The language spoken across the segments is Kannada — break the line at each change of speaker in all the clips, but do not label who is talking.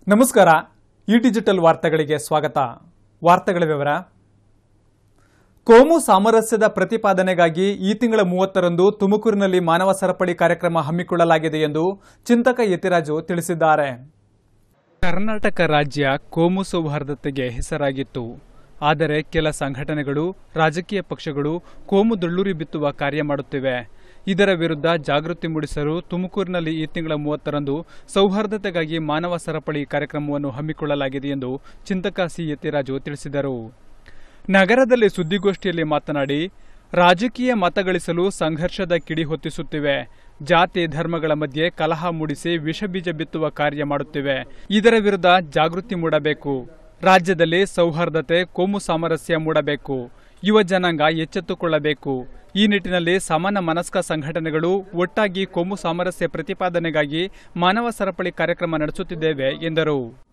ನಮಸ್ಕಾರ ಈ ಡಿಜಿಟಲ್ ವಾರ್ತೆಗಳಿಗೆ ಸ್ವಾಗತ ವಾರ್ತೆಗಳ ವಿವರ ಕೋಮು ಸಾಮರಸ್ಯದ ಪ್ರತಿಪಾದನೆಗಾಗಿ ಈ ತಿಂಗಳ ಮೂವತ್ತರಂದು ತುಮಕೂರಿನಲ್ಲಿ ಮಾನವ ಸರಪಳಿ ಕಾರ್ಯಕ್ರಮ ಹಮ್ಮಿಕೊಳ್ಳಲಾಗಿದೆ ಎಂದು ಚಿಂತಕ ಯತಿರಾಜು ತಿಳಿಸಿದ್ದಾರೆ ಕರ್ನಾಟಕ ರಾಜ್ಯ ಕೋಮು ಸೌಹಾರ್ದತೆಗೆ ಹೆಸರಾಗಿತ್ತು ಆದರೆ ಕೆಲ ಸಂಘಟನೆಗಳು ರಾಜಕೀಯ ಪಕ್ಷಗಳು ಕೋಮು ದೊಳ್ಳೂರಿ ಬಿತ್ತುವ ಕಾರ್ಯ ಮಾಡುತ್ತಿವೆ ಇದರ ವಿರುದ್ಧ ಜಾಗೃತಿ ಮೂಡಿಸಲು ತುಮಕೂರಿನಲ್ಲಿ ಈ ತಿಂಗಳ ಮೂವತ್ತರಂದು ಸೌಹಾರ್ದತೆಗಾಗಿ ಮಾನವ ಸರಪಳಿ ಕಾರ್ಯಕ್ರಮವನ್ನು ಹಮ್ಮಿಕೊಳ್ಳಲಾಗಿದೆ ಎಂದು ಚಿಂತಕ ಸಿ ಯತಿರಾಜು ತಿಳಿಸಿದರು ನಗರದಲ್ಲಿ ಸುದ್ದಿಗೋಷ್ಠಿಯಲ್ಲಿ ಮಾತನಾಡಿ ರಾಜಕೀಯ ಮತಗಳಿಸಲು ಸಂಘರ್ಷದ ಕಿಡಿ ಹೊತ್ತಿಸುತ್ತಿವೆ ಜಾತಿ ಧರ್ಮಗಳ ಮಧ್ಯೆ ಕಲಹ ಮೂಡಿಸಿ ವಿಷಬೀಜ ಬಿತ್ತುವ ಕಾರ್ಯ ಮಾಡುತ್ತಿವೆ ಇದರ ವಿರುದ್ಧ ಜಾಗೃತಿ ಮೂಡಬೇಕು ರಾಜ್ಯದಲ್ಲಿ ಸೌಹಾರ್ದತೆ ಕೋಮು ಸಾಮರಸ್ಯ ಮೂಡಬೇಕು ಯುವ ಜನಾಂಗ ಎಚ್ಚೆತ್ತುಕೊಳ್ಳಬೇಕು ಈ ನಿಟ್ಟಿನಲ್ಲಿ ಸಮಾನ ಮನಸ್ಕ ಸಂಘಟನೆಗಳು ಒಟ್ಟಾಗಿ ಕೋಮು ಸಾಮರಸ್ಯ ಪ್ರತಿಪಾದನೆಗಾಗಿ ಮಾನವ ಸರಪಳಿ ಕಾರ್ಯಕ್ರಮ ನಡೆಸುತ್ತಿದ್ದೇವೆ ಎಂದರು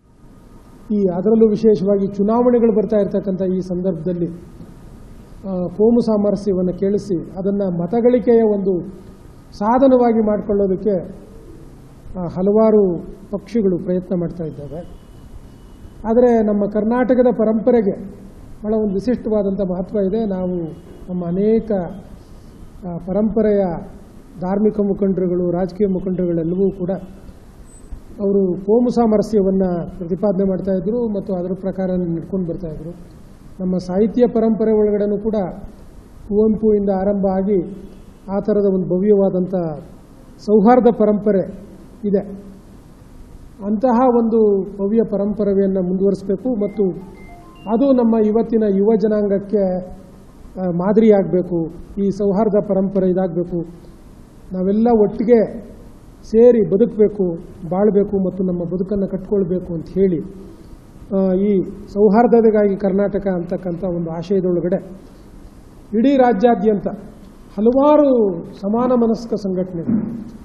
ಈ ಅದರಲ್ಲೂ ವಿಶೇಷವಾಗಿ ಚುನಾವಣೆಗಳು ಬರ್ತಾ ಇರತಕ್ಕಂಥ ಈ ಸಂದರ್ಭದಲ್ಲಿ ಆ, ಕೋಮು ಸಾಮರಸ್ಯವನ್ನು ಕೇಳಿಸಿ ಅದನ್ನು ಮತಗಳಿಕೆಯ ಒಂದು ಸಾಧನವಾಗಿ ಮಾಡಿಕೊಳ್ಳೋದಕ್ಕೆ ಆ, ಹಲವಾರು ಪಕ್ಷಗಳು ಪ್ರಯತ್ನ ಮಾಡ್ತಾ ಇದ್ದಾವೆ ಆದರೆ ನಮ್ಮ ಕರ್ನಾಟಕದ ಪರಂಪರೆಗೆ ಬಹಳ ಒಂದು ವಿಶಿಷ್ಟವಾದಂಥ ಮಹತ್ವ ಇದೆ ನಾವು ನಮ್ಮ ಅನೇಕ ಆ, ಪರಂಪರೆಯ ಧಾರ್ಮಿಕ ಮುಖಂಡರುಗಳು ರಾಜಕೀಯ ಮುಖಂಡರುಗಳೆಲ್ಲವೂ ಕೂಡ ಅವರು ಕೋಮು ಸಾಮರಸ್ಯವನ್ನು ಪ್ರತಿಪಾದನೆ ಮಾಡ್ತಾ ಇದ್ರು ಮತ್ತು ಅದರ ಪ್ರಕಾರ ನಡ್ಕೊಂಡು ಬರ್ತಾ ಇದ್ರು ನಮ್ಮ ಸಾಹಿತ್ಯ ಪರಂಪರೆ ಒಳಗಡೆನೂ ಕೂಡ ಕುವೆಂಪುವಿಂದ ಆರಂಭ ಆಗಿ ಆ ಥರದ ಒಂದು ಭವ್ಯವಾದಂಥ ಸೌಹಾರ್ದ ಪರಂಪರೆ ಇದೆ ಅಂತಹ ಒಂದು ಭವ್ಯ ಪರಂಪರೆಯನ್ನು ಮುಂದುವರಿಸಬೇಕು ಮತ್ತು ಅದು ನಮ್ಮ ಇವತ್ತಿನ ಯುವ ಜನಾಂಗಕ್ಕೆ ಆ, ಮಾದರಿಯಾಗಬೇಕು ಈ ಸೌಹಾರ್ದ ಪರಂಪರೆ ಇದಾಗಬೇಕು ನಾವೆಲ್ಲ ಒಟ್ಟಿಗೆ ಸೇರಿ ಬದುಕಬೇಕು ಬಾಳಬೇಕು ಮತ್ತು ನಮ್ಮ ಬದುಕನ್ನು ಕಟ್ಕೊಳ್ಬೇಕು ಅಂತ ಹೇಳಿ ಆ, ಈ ಸೌಹಾರ್ದತೆಗಾಗಿ ಕರ್ನಾಟಕ ಅಂತಕ್ಕಂಥ ಒಂದು ಆಶಯದೊಳಗಡೆ ಇಡೀ ರಾಜ್ಯಾದ್ಯಂತ ಹಲವಾರು ಸಮಾನ ಮನಸ್ಕ ಸಂಘಟನೆಗಳು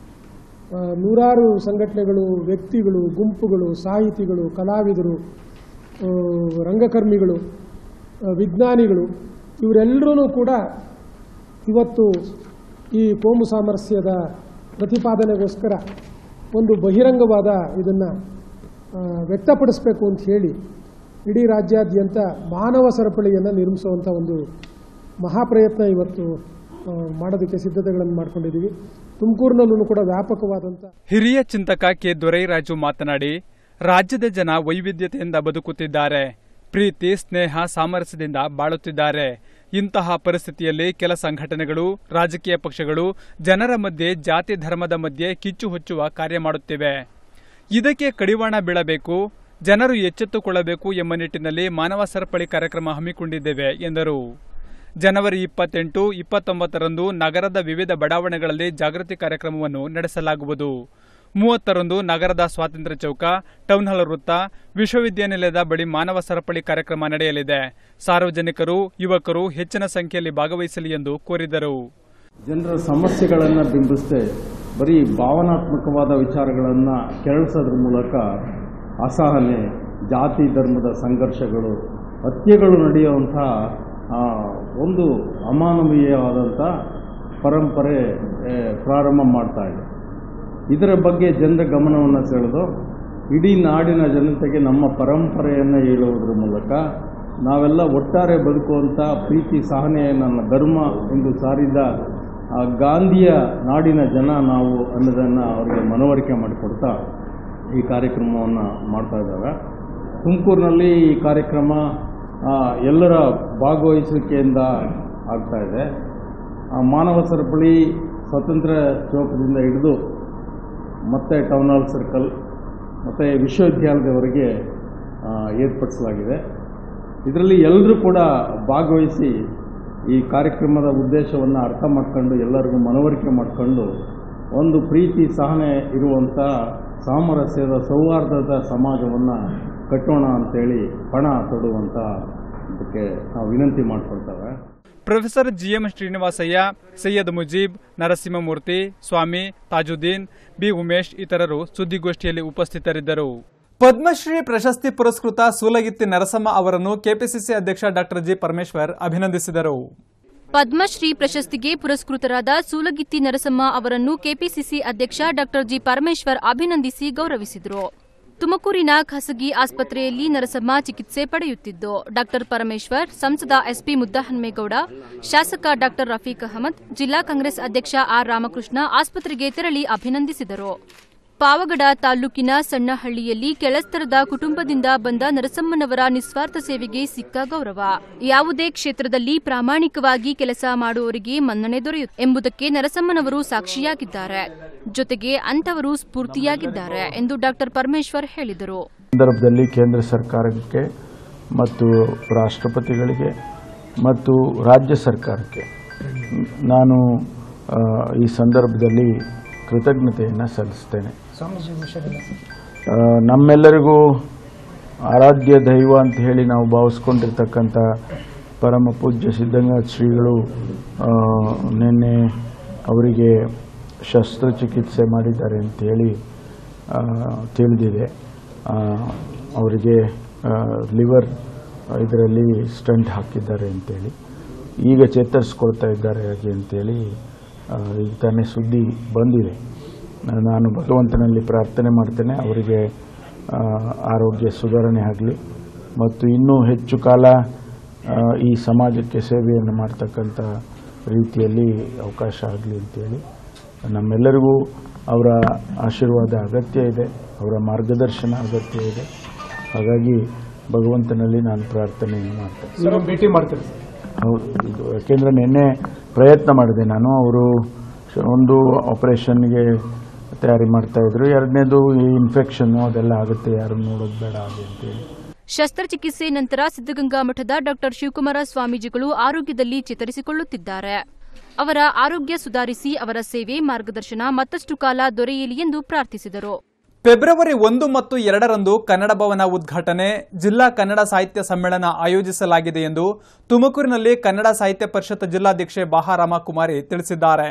ಆ, ನೂರಾರು ಸಂಘಟನೆಗಳು ವ್ಯಕ್ತಿಗಳು ಗುಂಪುಗಳು ಸಾಹಿತಿಗಳು ಕಲಾವಿದರು ಆ, ರಂಗಕರ್ಮಿಗಳು ಆ, ವಿಜ್ಞಾನಿಗಳು ಇವರೆಲ್ಲರೂ ಕೂಡ ಇವತ್ತು ಈ ಕೋಮು ಸಾಮರಸ್ಯದ ಪ್ರತಿಪಾದನೆಗೋಸ್ಕರ ಒಂದು ಬಹಿರಂಗವಾದ ಇದನ್ನು ವ್ಯಕ್ತಪಡಿಸಬೇಕು ಅಂತ ಹೇಳಿ ಇಡೀ ರಾಜ್ಯಾದ್ಯಂತ ಮಾನವ ಸರಪಳಿಯನ್ನು ನಿರ್ಮಿಸುವಂಥ ಒಂದು ಮಹಾಪ್ರಯತ್ನ ಇವತ್ತು ಆ, ಮಾಡೋದಕ್ಕೆ ಸಿದ್ಧತೆಗಳನ್ನು ಮಾಡ್ಕೊಂಡಿದ್ದೀವಿ ತುಮಕೂರಿನಲ್ಲೂ ಕೂಡ ವ್ಯಾಪಕವಾದಂಥ
ಹಿರಿಯ ಚಿಂತಕ ಕೆ ದೊರೈರಾಜು ಮಾತನಾಡಿ ರಾಜ್ಯದ ಜನ ವೈವಿಧ್ಯತೆಯಿಂದ ಬದುಕುತ್ತಿದ್ದಾರೆ ಪ್ರೀತಿ ಸ್ನೇಹ ಸಾಮರಸ್ಯದಿಂದ ಬಾಳುತ್ತಿದ್ದಾರೆ ಇಂತಹ ಪರಿಸ್ಥಿತಿಯಲ್ಲಿ ಕೆಲ ಸಂಘಟನೆಗಳು ರಾಜಕೀಯ ಪಕ್ಷಗಳು ಜನರ ಮಧ್ಯೆ ಜಾತಿ ಧರ್ಮದ ಮಧ್ಯೆ ಕಿಚ್ಚು ಹೊಚ್ಚುವ ಕಾರ್ಯ ಮಾಡುತ್ತಿವೆ ಇದಕ್ಕೆ ಕಡಿವಾಣ ಬೀಳಬೇಕು ಜನರು ಎಚ್ಚೆತ್ತುಕೊಳ್ಳಬೇಕು ಎಂಬ ನಿಟ್ಟಿನಲ್ಲಿ ಮಾನವ ಸರಪಳಿ ಕಾರ್ಯಕ್ರಮ ಹಮ್ಮಿಕೊಂಡಿದ್ದೇವೆ ಎಂದರು ಜನವರಿ ಇಪ್ಪತ್ತೆಂಟು ಇಪ್ಪತ್ತೊಂಬತ್ತರಂದು ನಗರದ ವಿವಿಧ ಬಡಾವಣೆಗಳಲ್ಲಿ ಜಾಗೃತಿ ಕಾರ್ಯಕ್ರಮವನ್ನು ನಡೆಸಲಾಗುವುದು ಮೂವತ್ತರಂದು ನಗರದ ಸ್ವಾತಂತ್ರ್ಯ ಚೌಕ ಟೌನ್ ಹಾಲ್ ವೃತ್ತ ವಿಶ್ವವಿದ್ಯಾನಿಲಯದ ಬಳಿ ಮಾನವ ಸರಪಳಿ ಕಾರ್ಯಕ್ರಮ ನಡೆಯಲಿದೆ ಸಾರ್ವಜನಿಕರು ಯುವಕರು ಹೆಚ್ಚಿನ ಸಂಖ್ಯೆಯಲ್ಲಿ ಭಾಗವಹಿಸಲಿ ಎಂದು ಕೋರಿದರು
ಜನರ ಸಮಸ್ಯೆಗಳನ್ನು ಬಿಂಬಿಸದೆ ಬರೀ ಭಾವನಾತ್ಮಕವಾದ ವಿಚಾರಗಳನ್ನು ಕೆರಳಿಸೋದ್ರ ಮೂಲಕ ಅಸಹನೆ ಜಾತಿ ಧರ್ಮದ ಸಂಘರ್ಷಗಳು ಹತ್ಯೆಗಳು ನಡೆಯುವಂಥ ಆ, ಒಂದು ಅಮಾನವೀಯವಾದಂಥ ಪರಂಪರೆ ಏ, ಪ್ರಾರಂಭ ಮಾಡ್ತಾ ಇದೆ ಇದರ ಬಗ್ಗೆ ಜನರ ಗಮನವನ್ನು ಸೆಳೆದು ಇಡೀ ನಾಡಿನ ಜನತೆಗೆ ನಮ್ಮ ಪರಂಪರೆಯನ್ನು ಹೇಳುವುದರ ಮೂಲಕ ನಾವೆಲ್ಲ ಒಟ್ಟಾರೆ ಬದುಕುವಂಥ ಪ್ರೀತಿ ಸಹನೆ ನನ್ನ ಧರ್ಮ ಎಂದು ಸಾರಿದ ಆ ಗಾಂಧಿಯ ನಾಡಿನ ಜನ ನಾವು ಅನ್ನೋದನ್ನು ಅವರಿಗೆ ಮನವರಿಕೆ ಮಾಡಿಕೊಡ್ತಾ ಈ ಕಾರ್ಯಕ್ರಮವನ್ನು ಮಾಡ್ತಾ ಇದ್ದಾವೆ ತುಮಕೂರಿನಲ್ಲಿ ಈ ಕಾರ್ಯಕ್ರಮ ಆ, ಎಲ್ಲರ ಭಾಗವಹಿಸುವಿಕೆಯಿಂದ ಆಗ್ತಾ ಇದೆ ಆ, ಮಾನವ ಸರಪಳಿ ಸ್ವತಂತ್ರ ಚೌಕದಿಂದ ಹಿಡಿದು ಮತ್ತೆ ಟೌನ್ ಹಾಲ್ ಸರ್ಕಲ್ ಮತ್ತು ವಿಶ್ವವಿದ್ಯಾಲಯದವರೆಗೆ ಆ, ಏರ್ಪಡಿಸಲಾಗಿದೆ ಇದರಲ್ಲಿ ಎಲ್ಲರೂ ಕೂಡ ಭಾಗವಹಿಸಿ ಈ ಕಾರ್ಯಕ್ರಮದ ಉದ್ದೇಶವನ್ನು ಅರ್ಥ ಮಾಡ್ಕೊಂಡು ಎಲ್ಲರಿಗೂ ಮನವರಿಕೆ ಮಾಡಿಕೊಂಡು ಒಂದು ಪ್ರೀತಿ ಸಹನೆ ಇರುವಂಥ ಸಾಮರಸ್ಯದ ಸೌಹಾರ್ದದ ಸಮಾಜವನ್ನು ಕಟ್ಟೋಣ ಅಂತೇಳಿ ಪಣ ತೊಡುವಂಥ ಇದಕ್ಕೆ ನಾವು ವಿನಂತಿ ಮಾಡ್ಕೊಳ್ತೇವೆ
professor GM Srinivasaiah Syed Mujeeb Narasimhamurthy Swamy Tajuddin B Umesh ಇತರರು ಸುದ್ದಿಗೋಷ್ಠಿಯಲ್ಲಿ ಉಪಸ್ಥಿತರಿದ್ದರು ಪದ್ಮಶ್ರೀ ಪ್ರಶಸ್ತಿ ಪುರಸ್ಕೃತ ಸೂಲಗಿತ್ತಿ ನರಸಮ್ಮ ಅವರನ್ನು ಕೆಪಿಸಿಸಿ ಅಧ್ಯಕ್ಷ ಡಾಕ್ಟರ್ ಜಿ ಪರಮೇಶ್ವರ್ ಅಭಿನಂದಿಸಿದರು
ಪದ್ಮಶ್ರೀ ಪ್ರಶಸ್ತಿಗೆ ಪುರಸ್ಕೃತರಾದ ಸೂಲಗಿತ್ತಿ ನರಸಮ್ಮ ಅವರನ್ನು ಕೆಪಿಸಿಸಿ ಅಧ್ಯಕ್ಷ ಡಾಕ್ಟರ್ ಜಿ ಪರಮೇಶ್ವರ್ ಅಭಿನಂದಿಸಿ ಗೌರವಿಸಿದರು ತುಮಕೂರಿನ ಖಾಸಗಿ ಆಸ್ಪತ್ರೆಯಲ್ಲಿ ನರಸಮ್ಮ ಚಿಕಿತ್ಸೆ ಪಡೆಯುತ್ತಿದ್ದು ಡಾಕ್ಟರ್ ಪರಮೇಶ್ವರ್ ಸಂಸದ ಎಸ್ಪಿ ಮುದ್ದಹನ್ಮೇಗೌಡ ಶಾಸಕ ಡಾಕ್ಟರ್ ರಫೀಕ್ ಅಹಮದ್ ಜಿಲ್ಲಾ ಕಾಂಗ್ರೆಸ್ ಅಧ್ಯಕ್ಷ ಆರ್ ರಾಮಕೃಷ್ಣ ಆಸ್ಪತ್ರೆಗೆ ತೆರಳಿ ಅಭಿನಂದಿಸಿದರು ಪಾವಗಡ ತಾಲೂಕಿನ ಸಣ್ಣಹಳ್ಳಿಯಲ್ಲಿ ಕೆಳಸ್ತರದ ಕುಟುಂಬದಿಂದ ಬಂದ ನರಸಮ್ಮನವರ ನಿಸ್ವಾರ್ಥ ಸೇವೆಗೆ ಸಿಕ್ಕ ಗೌರವ ಯಾವುದೇ ಕ್ಷೇತ್ರದಲ್ಲಿ ಪ್ರಾಮಾಣಿಕವಾಗಿ ಕೆಲಸ ಮಾಡುವವರಿಗೆ ಮನ್ನಣೆ ದೊರೆಯುತ್ತೆ ಎಂಬುದಕ್ಕೆ ನರಸಮ್ಮನವರು ಸಾಕ್ಷಿಯಾಗಿದ್ದಾರೆ ಜೊತೆಗೆ ಅಂತವರು ಸ್ಫೂರ್ತಿಯಾಗಿದ್ದಾರೆ ಎಂದು ಡಾಕ್ಟರ್ ಪರಮೇಶ್ವರ್ ಹೇಳಿದರು
ಸಂದರ್ಭದಲ್ಲಿ ಕೇಂದ್ರ ಸರ್ಕಾರಕ್ಕೆ ಮತ್ತು ರಾಷ್ಟ್ರಪತಿಗಳಿಗೆ ಮತ್ತು ರಾಜ್ಯ ಸರ್ಕಾರಕ್ಕೆ ನಾನು ಆ, ಈ ಸಂದರ್ಭದಲ್ಲಿ ಕೃತಜ್ಞತೆಯನ್ನು ಸಲ್ಲಿಸ್ತೇನೆ ಆ, ನಮ್ಮೆಲ್ಲರಿಗೂ ಆರಾಧ್ಯ ದೈವ ಅಂತ ಹೇಳಿ ನಾವು ಭಾವಿಸ್ಕೊಂಡಿರ್ತಕ್ಕಂಥ ಪರಮ ಪೂಜ್ಯ ಸಿದ್ಧಗಂಗಾ ಶ್ರೀಗಳು ಆ, ನಿನ್ನೆ ಅವರಿಗೆ ಶಸ್ತ್ರಚಿಕಿತ್ಸೆ ಮಾಡಿದ್ದಾರೆ ಅಂತೇಳಿ ಆ, ತಿಳಿದಿದೆ ಆ, ಅವರಿಗೆ ಲಿವರ್ ಇದರಲ್ಲಿ ಸ್ಟಂಟ್ ಹಾಕಿದ್ದಾರೆ ಅಂತೇಳಿ ಈಗ ಚೇತರಿಸ್ಕೊಳ್ತಾ ಇದ್ದಾರೆ ಹಾಗೆ ಅಂತೇಳಿ ಆ, ಈಗ ತಾನೇ ಸುದ್ದಿ ಬಂದಿದೆ ನಾನು ಭಗವಂತನಲ್ಲಿ ಪ್ರಾರ್ಥನೆ ಮಾಡ್ತೇನೆ ಅವರಿಗೆ ಆ, ಆರೋಗ್ಯ ಸುಧಾರಣೆ ಆಗಲಿ ಮತ್ತು ಇನ್ನೂ ಹೆಚ್ಚು ಕಾಲ ಆ, ಈ ಸಮಾಜಕ್ಕೆ ಸೇವೆಯನ್ನು ಮಾಡ್ತಕ್ಕಂಥ ರೀತಿಯಲ್ಲಿ ಅವಕಾಶ ಆಗಲಿ ಅಂತೇಳಿ ನಮ್ಮೆಲ್ಲರಿಗೂ ಅವರ ಆಶೀರ್ವಾದ ಅಗತ್ಯ ಇದೆ ಅವರ ಮಾರ್ಗದರ್ಶನ ಅಗತ್ಯ ಇದೆ ಹಾಗಾಗಿ ಭಗವಂತನಲ್ಲಿ ನಾನು ಪ್ರಾರ್ಥನೆಯನ್ನು ಮಾಡ್ತೇನೆ
ಭೇಟಿ ಮಾಡ್ತೀರಿ
ಹೌದು ಇದು ಯಾಕೆಂದರೆ ನಿನ್ನೆ ಪ್ರಯತ್ನ ಮಾಡಿದೆ ನಾನು ಅವರು ಶ- ಒಂದು ಆಪರೇಷನ್ಗೆ ತಯಾರಿ ಮಾಡ್ತಾ ಇದ್ರು ಎರಡನೇದು ಈ ಇನ್ಫೆಕ್ಷನ್ನು ಅದೆಲ್ಲ ಆಗುತ್ತೆ ಯಾರು ನೋಡೋದು ಬೇಡ ಹಾಗೆ ಅಂತೇಳಿ
ಶಸ್ತ್ರಚಿಕಿತ್ಸೆ ನಂತರ ಸಿದ್ದಗಂಗಾ ಮಠದ ಡಾಕ್ಟರ್ ಶಿವಕುಮಾರ ಸ್ವಾಮೀಜಿಗಳು ಆರೋಗ್ಯದಲ್ಲಿ ಚೇತರಿಸಿಕೊಳ್ಳುತ್ತಿದ್ದಾರೆ ಅವರ ಆರೋಗ್ಯ ಸುಧಾರಿಸಿ ಅವರ ಸೇವೆ ಮಾರ್ಗದರ್ಶನ ಮತ್ತಷ್ಟು ಕಾಲ ದೊರೆಯಲಿ ಎಂದು ಪ್ರಾರ್ಥಿಸಿದರು
ಫೆಬ್ರವರಿ ಒಂದು ಮತ್ತು ಎರಡರಂದು ಕನ್ನಡ ಭವನ ಉದ್ಘಾಟನೆ ಜಿಲ್ಲಾ ಕನ್ನಡ ಸಾಹಿತ್ಯ ಸಮ್ಮೇಳನ ಆಯೋಜಿಸಲಾಗಿದೆ ಎಂದು ತುಮಕೂರಿನಲ್ಲಿ ಕನ್ನಡ ಸಾಹಿತ್ಯ ಪರಿಷತ್ ಜಿಲ್ಲಾಧ್ಯಕ್ಷೆ ಬಾಹಾರಾಮ ಕುಮಾರಿ ತಿಳಿಸಿದ್ದಾರೆ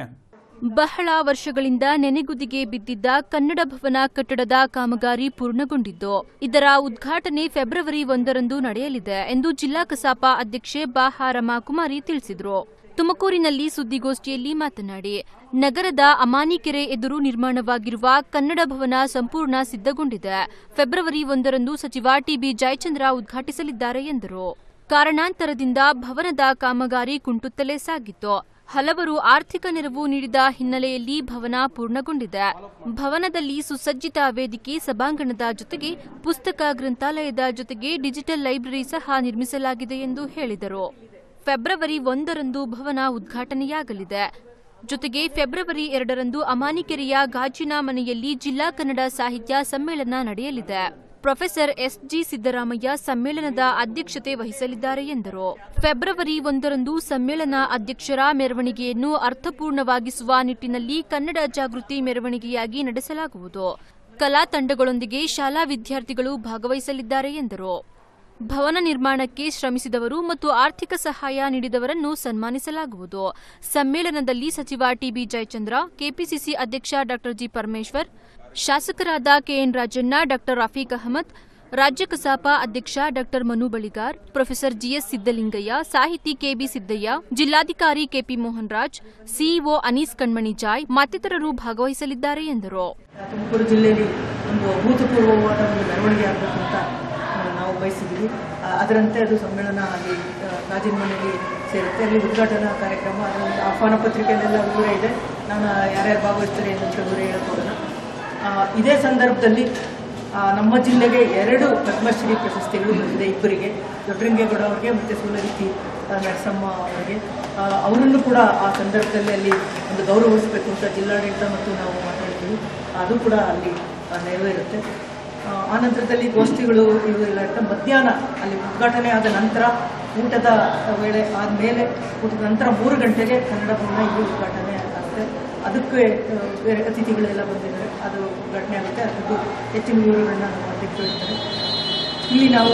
ಬಹಳ ವರ್ಷಗಳಿಂದ ನೆನೆಗುದಿಗೆ ಬಿದ್ದಿದ್ದ ಕನ್ನಡ ಭವನ ಕಟ್ಟಡದ ಕಾಮಗಾರಿ ಪೂರ್ಣಗೊಂಡಿದ್ದು ಇದರ ಉದ್ಘಾಟನೆ ಫೆಬ್ರವರಿ ಒಂದರಂದು ನಡೆಯಲಿದೆ ಎಂದು ಜಿಲ್ಲಾ ಕಸಾಪ ಅಧ್ಯಕ್ಷೆ ಬಾಹಾರಮ ಕುಮಾರಿ ತಿಳಿಸಿದರು ತುಮಕೂರಿನಲ್ಲಿ ಸುದ್ದಿಗೋಷ್ಠಿಯಲ್ಲಿ ಮಾತನಾಡಿ ನಗರದ ಅಮಾನಿಕೆರೆ ಎದುರು ನಿರ್ಮಾಣವಾಗಿರುವ ಕನ್ನಡ ಭವನ ಸಂಪೂರ್ಣ ಸಿದ್ಧಗೊಂಡಿದೆ ಫೆಬ್ರವರಿ ಒಂದರಂದು ಸಚಿವ ಟಿಬಿ ಜಯಚಂದ್ರ ಉದ್ಘಾಟಿಸಲಿದ್ದಾರೆ ಎಂದರು ಕಾರಣಾಂತರದಿಂದ ಭವನದ ಕಾಮಗಾರಿ ಕುಂಟುತ್ತಲೇ ಸಾಗಿತ್ತು ಹಲವರು ಆರ್ಥಿಕ ನೆರವು ನೀಡಿದ ಹಿನ್ನೆಲೆಯಲ್ಲಿ ಭವನ ಪೂರ್ಣಗೊಂಡಿದೆ ಭವನದಲ್ಲಿ ಸುಸಜ್ಜಿತ ವೇದಿಕೆ ಸಭಾಂಗಣದ ಜೊತೆಗೆ ಪುಸ್ತಕ ಗ್ರಂಥಾಲಯದ ಜೊತೆಗೆ ಡಿಜಿಟಲ್ ಲೈಬ್ರರಿ ಸಹ ನಿರ್ಮಿಸಲಾಗಿದೆ ಎಂದು ಹೇಳಿದರು ಫೆಬ್ರವರಿ ಒಂದರಂದು ಭವನ ಉದ್ಘಾಟನೆಯಾಗಲಿದೆ ಜೊತೆಗೆ ಫೆಬ್ರವರಿ ಎರಡರಂದು ಅಮಾನಿಕೆರೆಯ ಗಾಜಿನ ಮನೆಯಲ್ಲಿ ಜಿಲ್ಲಾ ಕನ್ನಡ ಸಾಹಿತ್ಯ ಸಮ್ಮೇಳನ ನಡೆಯಲಿದೆ ಪ್ರೊಫೆಸರ್ ಎಸ್ಜಿ ಸಿದ್ದರಾಮಯ್ಯ ಸಮ್ಮೇಳನದ ಅಧ್ಯಕ್ಷತೆ ವಹಿಸಲಿದ್ದಾರೆ ಎಂದರು ಫೆಬ್ರವರಿ ಒಂದರಂದು ಸಮ್ಮೇಳನ ಅಧ್ಯಕ್ಷರ ಮೆರವಣಿಗೆಯನ್ನು ಅರ್ಥಪೂರ್ಣವಾಗಿಸುವ ನಿಟ್ಟಿನಲ್ಲಿ ಕನ್ನಡ ಜಾಗೃತಿ ಮೆರವಣಿಗೆಯಾಗಿ ನಡೆಸಲಾಗುವುದು ಕಲಾ ತಂಡಗಳೊಂದಿಗೆ ಶಾಲಾ ವಿದ್ಯಾರ್ಥಿಗಳು ಭಾಗವಹಿಸಲಿದ್ದಾರೆ ಎಂದರು ಭವನ ನಿರ್ಮಾಣಕ್ಕೆ ಶ್ರಮಿಸಿದವರು ಮತ್ತು ಆರ್ಥಿಕ ಸಹಾಯ ನೀಡಿದವರನ್ನು ಸನ್ಮಾನಿಸಲಾಗುವುದು ಸಮ್ಮೇಳನದಲ್ಲಿ ಸಚಿವ ಟಿಬಿ ಜಯಚಂದ್ರ ಕೆಪಿಸಿಸಿ ಅಧ್ಯಕ್ಷ ಡಾ ಜಿ ಪರಮೇಶ್ವರ್ ಶಾಸಕರಾದ ಕೆಎನ್ ರಾಜಣ್ಣ ಡಾ ರಫೀಕ್ ಅಹಮದ್ ರಾಜ್ಯ ಕಸಾಪ ಅಧ್ಯಕ್ಷ ಡಾ ಮನು ಬಳಿಗಾರ್ ಪ್ರೊಫೆಸರ್ ಜಿಎಸ್ ಸಿದ್ದಲಿಂಗಯ್ಯ ಸಾಹಿತಿ ಕೆಬಿ ಸಿದ್ದಯ್ಯ ಜಿಲ್ಲಾಧಿಕಾರಿ KP Mohan Raj CEO Anees Kanmani Joy ಮತ್ತಿತರರು ಭಾಗವಹಿಸಲಿದ್ದಾರೆ ಎಂದರು
ತುಮಕೂರು ಜಿಲ್ಲೆಯಲ್ಲಿ ಒಂದು ಅಭೂತಪೂರ್ವವಾದ ಒಂದು ಮೆರವಣಿಗೆ ಆಗಬೇಕು ಅಂತ ಆ, ನಾವು ಬಯಸಿದ್ದೀವಿ ಆ, ಅದರಂತೆ ಅದು ಸಮ್ಮೇಳನ ಅಲ್ಲಿ ಆ, ಗಾಜಿನ ಮನೆಯಲ್ಲಿ ಸೇರುತ್ತೆ ಅಲ್ಲಿ ಉದ್ಘಾಟನಾ ಕಾರ್ಯಕ್ರಮ ಅದರ ಒಂದು ಆಹ್ವಾನ ಪತ್ರಿಕೆಯಲ್ಲೆಲ್ಲ ವಿವರ ಇದೆ ನಾನು ಯಾರ್ಯಾರು ಭಾಗವಹಿಸ್ತಾರೆ ಅಂತ ವಿವರ ಹೇಳ್ಕೊಡೋಣ ಆ, ಇದೇ ಸಂದರ್ಭದಲ್ಲಿ ಆ, ನಮ್ಮ ಜಿಲ್ಲೆಗೆ ಎರಡು ಪದ್ಮಶ್ರೀ ಪ್ರಶಸ್ತಿಗಳು ಬಂದಿದೆ ಇಬ್ಬರಿಗೆ ದೊಡ್ಡರಂಗೇಗೌಡ ಅವರಿಗೆ ಮತ್ತು ಸೂಲಗಿತ್ತಿ ಆ, ನರಸಮ್ಮ ಅವರಿಗೆ ಆ, ಅವರನ್ನು ಕೂಡ ಆ ಸಂದರ್ಭದಲ್ಲಿ ಅಲ್ಲಿ ಒಂದು ಗೌರವಿಸಬೇಕು ಅಂತ ಜಿಲ್ಲಾಡಳಿತ ಮತ್ತು ನಾವು ಮಾತಾಡ್ತೀವಿ ಅದು ಕೂಡ ಅಲ್ಲಿ ಆ, ನೆರವೇರುತ್ತೆ ಆ, ಆ ನಂತರದಲ್ಲಿ ಗೋಷ್ಠಿಗಳು ಇವು ಎಲ್ಲ ಇರ್ತವೆ ಮಧ್ಯಾಹ್ನ ಅಲ್ಲಿ ಉದ್ಘಾಟನೆ ಆದ ನಂತರ ಊಟದ ವೇಳೆ ಆದಮೇಲೆ ಊಟದ ನಂತರ ಮೂರು ಗಂಟೆಗೆ ಕನ್ನಡ ಭವನ ಇಲ್ಲಿ ಉದ್ಘಾಟನೆ ಆಗುತ್ತೆ ಅದಕ್ಕೆ ಆ, ಬೇರೆ ಅತಿಥಿಗಳೆಲ್ಲ ಬಂದಿದ್ದಾರೆ ಅದು ಉದ್ಘಾಟನೆ ಆಗುತ್ತೆ ಅದಕ್ಕೂ ಹೆಚ್ಚಿನ ವಿವರಗಳನ್ನ ನಮ್ಮ ಅಧ್ಯಕ್ಷರು ಹೇಳ್ತಾರೆ ಇಲ್ಲಿ ನಾವು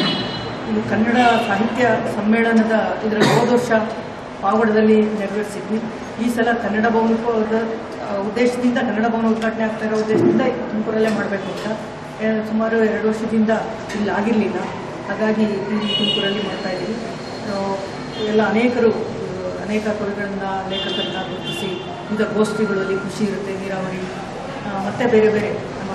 ಇದು ಕನ್ನಡ ಸಾಹಿತ್ಯ ಸಮ್ಮೇಳನದ ಇದರ ಹೋದ ವರ್ಷ ಪಾವಗಡದಲ್ಲಿ ನೆರವೇರಿಸಿದ್ವಿ ಈ ಸಲ ಕನ್ನಡ ಭವನದ ಆ, ಉದ್ದೇಶದಿಂದ ಕನ್ನಡ ಭವನ ಉದ್ಘಾಟನೆ ಆಗ್ತಾ ಇರೋ ಉದ್ದೇಶದಿಂದ ತುಮಕೂರಲ್ಲೇ ಮಾಡಬೇಕು ಅಂತ ಆ, ಸುಮಾರು ಎರಡು ವರ್ಷದಿಂದ ಇಲ್ಲಿ ಆಗಿರಲಿಲ್ಲ ಹಾಗಾಗಿ ಇಲ್ಲಿ ತುಮಕೂರಲ್ಲಿ ಮಾಡ್ತಾ ಇದ್ದೀವಿ ಆ, ಎಲ್ಲ ಅನೇಕರು ಆ, ಅನೇಕ ಕೊರಗಳನ್ನ ಲೇಖಕರನ್ನ ಗುರುತಿಸಿ ವಿವಿಧ ಗೋಷ್ಠಿಗಳಲ್ಲಿ ಕೃಷಿ ಇರುತ್ತೆ ನೀರಾವರಿ ಆ, ಮತ್ತೆ ಬೇರೆ ಬೇರೆ ನಮ್ಮ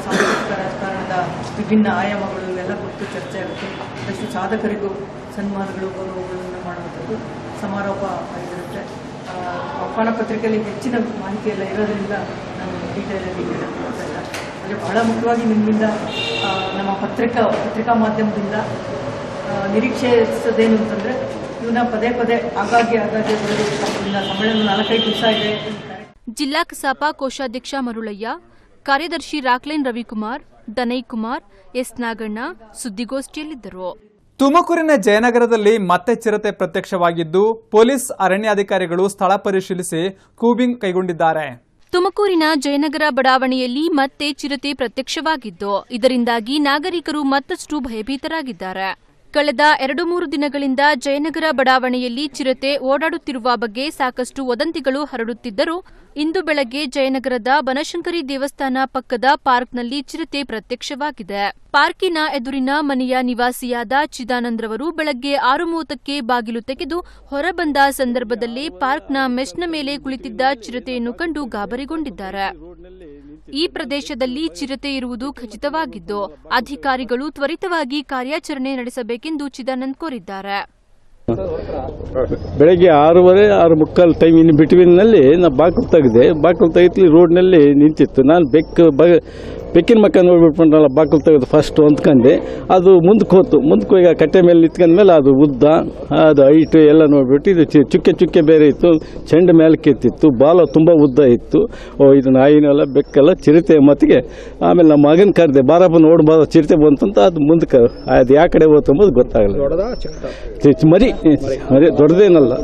ಸಾಂಸ್ಕೃತಿಕ ರಾಜಕಾರಣದ ವಿಭಿನ್ನ ಆಯಾಮಗಳು ಇವೆಲ್ಲ ಕುರಿತು ಚರ್ಚೆ ಆಗುತ್ತೆ ಅದಷ್ಟು ಸಾಧಕರಿಗೂ ಸನ್ಮಾನಗಳು ಗೌರವಗಳನ್ನು ಮಾಡುವಂಥದ್ದು ಸಮಾರೋಪ ಇರುತ್ತೆ ಆ, ಆಹ್ವಾನ ಪತ್ರಿಕೆಯಲ್ಲಿ ಹೆಚ್ಚಿನ ಮಾಹಿತಿ ಎಲ್ಲ ಇರೋದ್ರಿಂದ ನಾನು ಡೀಟೇಲಲ್ಲಿ ಹೇಳಕ್ಕೆ ಹೋಗ್ತಾ ಇಲ್ಲ ಆದರೆ ಬಹಳ ಮುಖ್ಯವಾಗಿ ನಿಮ್ಮಿಂದ ಆ, ನಮ್ಮ ಪತ್ರಿಕಾ ಪತ್ರಿಕಾ ಮಾಧ್ಯಮದಿಂದ ಆ, ನಿರೀಕ್ಷಿಸೋದೇನು ಅಂತಂದರೆ ಇವನ್ನ ಪದೇ ಪದೇ ಆಗಾಗ್ಗೆ ಆಗಾಗ್ಗೆ ಬರೆದು ಇನ್ನ ಸಮ್ಮೇಳನ ನಾಲ್ಕೈದು ದಿವಸ ಇದೆ ಈ ಕಾರ್ಯಕ್ರಮ
ಜಿಲ್ಲಾ ಕಸಾಪ ಕೋಶಾಧ್ಯಕ್ಷ ಮರುಳಯ್ಯ ಕಾರ್ಯದರ್ಶಿ ರಾಕ್ಲೈನ್ ರವಿಕುಮಾರ್ ದನಯ್ ಕುಮಾರ್ ಎಸ್ ನಾಗಣ್ಣ ಸುದ್ದಿಗೋಷ್ಠಿಯಲ್ಲಿದ್ದರು
ತುಮಕೂರಿನ ಜಯನಗರದಲ್ಲಿ ಮತ್ತೆ ಚಿರತೆ ಪ್ರತ್ಯಕ್ಷವಾಗಿದ್ದು ಪೊಲೀಸ್ ಅರಣ್ಯಾಧಿಕಾರಿಗಳು ಸ್ಥಳ ಪರಿಶೀಲಿಸಿ ಕೂಬಿಂಗ್ ಕೈಗೊಂಡಿದ್ದಾರೆ
ತುಮಕೂರಿನ ಜಯನಗರ ಬಡಾವಣೆಯಲ್ಲಿ ಮತ್ತೆ ಚಿರತೆ ಪ್ರತ್ಯಕ್ಷವಾಗಿದ್ದು ಇದರಿಂದಾಗಿ ನಾಗರಿಕರು ಮತ್ತಷ್ಟು ಭಯಭೀತರಾಗಿದ್ದಾರೆ ಕಳೆದ ಎರಡು ಮೂರು ದಿನಗಳಿಂದ ಜಯನಗರ ಬಡಾವಣೆಯಲ್ಲಿ ಚಿರತೆ ಓಡಾಡುತ್ತಿರುವ ಬಗ್ಗೆ ಸಾಕಷ್ಟು ವದಂತಿಗಳು ಹರಡುತ್ತಿದ್ದರೂ ಇಂದು ಬೆಳಗ್ಗೆ ಜಯನಗರದ ಬನಶಂಕರಿ ದೇವಸ್ಥಾನ ಪಕ್ಕದ ಪಾರ್ಕ್ನಲ್ಲಿ ಚಿರತೆ ಪ್ರತ್ಯಕ್ಷವಾಗಿದೆ ಪಾರ್ಕಿನ ಎದುರಿನ ಮನೆಯ ನಿವಾಸಿಯಾದ ಚಿದಾನಂದ್ರವರು ಬೆಳಗ್ಗೆ ಆರು ಮೂವತ್ತಕ್ಕೆ ಬಾಗಿಲು ತೆಗೆದು ಹೊರಬಂದ ಸಂದರ್ಭದಲ್ಲಿ ಪಾರ್ಕ್ನ ಮೆಷ್ನ ಮೇಲೆ ಕುಳಿತಿದ್ದ ಚಿರತೆಯನ್ನು ಕಂಡು ಗಾಬರಿಗೊಂಡಿದ್ದಾರೆ ಈ ಪ್ರದೇಶದಲ್ಲಿ ಚಿರತೆ ಇರುವುದು ಖಚಿತವಾಗಿದ್ದು ಅಧಿಕಾರಿಗಳು ತ್ವರಿತವಾಗಿ ಕಾರ್ಯಾಚರಣೆ ನಡೆಸಬೇಕೆಂದು ಚಿದಾನಂದ್ ಕೋರಿದ್ದಾರೆ
ಬೆಳಗ್ಗೆ ಆರೂವರೆ ಆರು ಮುಕ್ಕಾಲು ಟೈಮ್ ಇನ್ ಬಿಟ್ವೀನ್ನಲ್ಲಿ ನಾ ಬಾಗಿಲು ತೆಗೆದೆ ಬಾಗಿಲು ತೆಗಿತ್ಲಿ ರೋಡ್ನಲ್ಲಿ ನಿಂತಿತ್ತು ನಾನು ಬೆಕ್ಕು ಬ ಬೆಕ್ಕಿನ ಮಕ್ಕ ನೋಡ್ಬಿಟ್ಕೊಂಡಲ್ಲ ಬಾಗಿಲು ತೆಗೆದು ಫಸ್ಟ್ ಹೊಂದ್ಕೊಂಡೆ ಅದು ಮುಂದಕ್ಕೆ ಹೋತು ಮುಂದಕ್ಕೆ ಹೋಗಿ ಆ ಕಟ್ಟೆ ಮೇಲೆ ನಿಂತ್ಕೊಂಡ್ಮೇಲೆ ಅದು ಉದ್ದ ಅದು ಹೈಟ್ ಎಲ್ಲ ನೋಡ್ಬಿಟ್ಟು ಇದು ಚಿ- ಚುಕ್ಕೆ ಚುಕ್ಕೆ ಬೇರೆ ಇತ್ತು ಚೆಂಡು ಮೇಲೆ ಕೆತ್ತಿತ್ತು ಬಾಲ ತುಂಬ ಉದ್ದ ಇತ್ತು ಓ ಇದು ನಾಯಿನೆಲ್ಲ ಬೆಕ್ಕೆಲ್ಲ ಚಿರತೆ ಮತ್ತಿಗೆ ಆಮೇಲೆ ನಮ್ಮ ಮಗನ ಕರೆದೆ ಬಾರಪ್ಪ ನೋಡ್ಬಾ ಚಿರತೆ ಬಂತಂತ ಅದು ಮುಂದಕ್ಕೆ ಅದು ಯಾವ ಕಡೆ ಹೋತು ಅಂಬೋದು ಗೊತ್ತಾಗಲ್ಲ ಚಿ- ಚಿ- ಮರಿ ಮರಿ ದೊಡ್ಡದೇನಲ್ಲ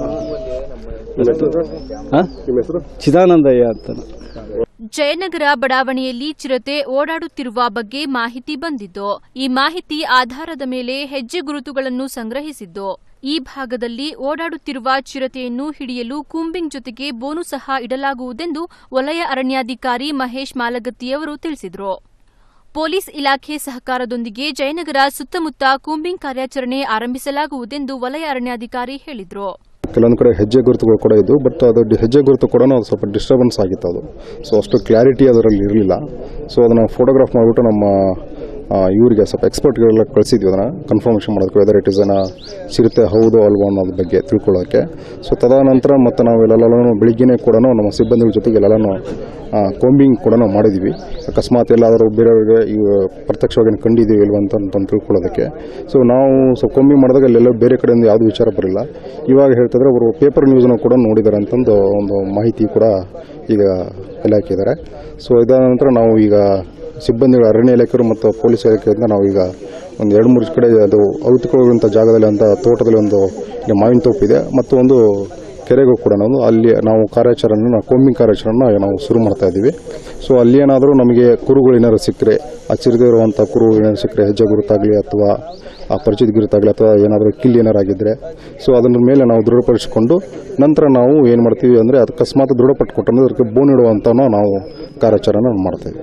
ಹಾ? ಚಿದಾನಂದಯ್ಯ ಅಂತ
ಜಯನಗರ ಬಡಾವಣೆಯಲ್ಲಿ ಚಿರತೆ ಓಡಾಡುತ್ತಿರುವ ಬಗ್ಗೆ ಮಾಹಿತಿ ಬಂದಿದ್ದು ಈ ಮಾಹಿತಿ ಆಧಾರದ ಮೇಲೆ ಹೆಜ್ಜೆ ಗುರುತುಗಳನ್ನು ಸಂಗ್ರಹಿಸಿದ್ದು ಈ ಭಾಗದಲ್ಲಿ ಓಡಾಡುತ್ತಿರುವ ಚಿರತೆಯನ್ನು ಹಿಡಿಯಲು ಕೂಂಬಿಂಗ್ ಜೊತೆಗೆ ಬೋನು ಸಹ ಇಡಲಾಗುವುದೆಂದು ವಲಯ ಅರಣ್ಯಾಧಿಕಾರಿ ಮಹೇಶ್ ಮಾಲಗತ್ತಿಯವರು ತಿಳಿಸಿದರು ಪೊಲೀಸ್ ಇಲಾಖೆ ಸಹಕಾರದೊಂದಿಗೆ ಜಯನಗರ ಸುತ್ತಮುತ್ತ ಕೂಂಬಿಂಗ್ ಕಾರ್ಯಾಚರಣೆ ಆರಂಭಿಸಲಾಗುವುದೆಂದು ವಲಯ ಅರಣ್ಯಾಧಿಕಾರಿ ಹೇಳಿದರು
ಕೆಲವೊಂದು ಕಡೆ ಹೆಜ್ಜೆ ಗುರುತುಗಳು ಕೂಡ ಇದ್ದು ಬಟ್ ಅದು ಡಿ- ಹೆಜ್ಜೆ ಗುರುತು ಕೂಡ ಅದು ಸ್ವಲ್ಪ ಡಿಸ್ಟರ್ಬೆನ್ಸ್ ಆಗಿತ್ತು ಅದು ಸೊ ಅಷ್ಟು ಕ್ಲಾರಿಟಿ ಅದರಲ್ಲಿ ಇರಲಿಲ್ಲ ಸೊ ಅದನ್ನು ಫೋಟೋಗ್ರಾಫ್ ಮಾಡಿಬಿಟ್ಟು ನಮ್ಮ ಆ, ಇವರಿಗೆ ಸ್ವಲ್ಪ ಎಕ್ಸ್ಪರ್ಟ್ಗೆಲ್ಲ ಕಳಿಸಿದ್ವಿ ಅದನ್ನು ಕನ್ಫರ್ಮೇಷನ್ ಮಾಡೋದಕ್ಕೆ ವೆದರ್ ಇಟ್ ಇಸ್ ಅನ್ನ ಚಿರತೆ ಹೌದು ಅಲ್ವೋ ಅನ್ನೋದ್ರ ಬಗ್ಗೆ ತಿಳ್ಕೊಳ್ಳೋಕ್ಕೆ ಸೊ ತದನಂತರ ಮತ್ತು ನಾವು ಇಲ್ಲೆಲ್ಲನೂ ಬೆಳಿಗ್ಗೆನೇ ಕೂಡ ನಮ್ಮ ಸಿಬ್ಬಂದಿಗಳ ಜೊತೆಗೆ ಎಲ್ಲನೂ ಕೋಂಬಿಂಗ್ ಕೂಡ ನಾವು ಮಾಡಿದ್ವಿ ಅಕಸ್ಮಾತ್ ಎಲ್ಲಾದರೂ ಬೇರೆಯವರಿಗೆ ಈ ಪ್ರತ್ಯಕ್ಷವಾಗಿ ಕಂಡಿದ್ದೀವಿ ಇಲ್ವ ಅಂತ ಅಂತ ತಿಳ್ಕೊಳ್ಳೋದಕ್ಕೆ ಸೊ ನಾವು ಸೊ ಕೋಂಬಿಂಗ್ ಮಾಡಿದಾಗ ಅಲ್ಲೆಲ್ಲ ಬೇರೆ ಕಡೆಯಿಂದ ಯಾವುದು ವಿಚಾರ ಬರಲಿಲ್ಲ ಇವಾಗ ಹೇಳ್ತಿದ್ರೆ ಅವರು ಪೇಪರ್ ನ್ಯೂಸ್ನ ಕೂಡ ನೋಡಿದ್ದಾರೆ ಅಂತಂದು ಒಂದು ಮಾಹಿತಿ ಕೂಡ ಈಗ ಇಲಾಖೆ ಇದ್ದಾರೆ ಸೊ ಇದಾದ ನಂತರ ನಾವು ಈಗ ಸಿಬ್ಬಂದಿಗಳು ಅರಣ್ಯ ಇಲಾಖೆಯವರು ಮತ್ತು ಪೊಲೀಸ್ ಇಲಾಖೆಯಿಂದ ನಾವು ಈಗ ಒಂದು ಎರಡು ಮೂರು ಕಡೆ ಅದು ಔತುಕೊಳ್ಳುವಂಥ ಜಾಗದಲ್ಲಿ ಅಂತ ತೋಟದಲ್ಲಿ ಒಂದು ಇಲ್ಲಿ ಮಾವಿನ ತೋಪಿದೆ ಮತ್ತು ಒಂದು ಕೆರೆಗೂ ಕೂಡ ನಾವು ಅಲ್ಲಿ ನಾವು ಕಾರ್ಯಾಚರಣೆ ನಾವು ಕೋಂಬಿಂಗ್ ಕಾರ್ಯಾಚರಣೆ ನಾವು ಶುರು ಮಾಡ್ತಾ ಇದ್ದೀವಿ ಸೊ ಅಲ್ಲಿ ಏನಾದರೂ ನಮಗೆ ಕುರುಗಳು ಏನಾದ್ರು ಸಿಕ್ಕರೆ ಹಚ್ಚಿರದೇ ಇರುವಂಥ ಕುರುಗಳು ಏನಾದ್ರು ಸಿಕ್ಕರೆ ಹೆಜ್ಜೆ ಗುರುತಾಗಲಿ ಅಥವಾ ಆ ಪರಿಚಿತ ಗುರುತಾಗಲಿ ಅಥವಾ ಏನಾದರೂ ಕಿಲ್ ಏನಾರು ಆಗಿದ್ದರೆ ಸೊ ಅದರ ಮೇಲೆ ನಾವು ದೃಢಪಡಿಸಿಕೊಂಡು ನಂತರ ನಾವು ಏನು ಮಾಡ್ತೀವಿ ಅಂದರೆ ಅದು ಅಕಸ್ಮಾತ್ ದೃಢಪಟ್ಟುಕೊಟ್ಟಂದ್ರೆ ಅದಕ್ಕೆ ಬೋನ್ ಇಡುವಂಥ ನಾವು ಕಾರ್ಯಾಚರಣೆ ಮಾಡ್ತೇವೆ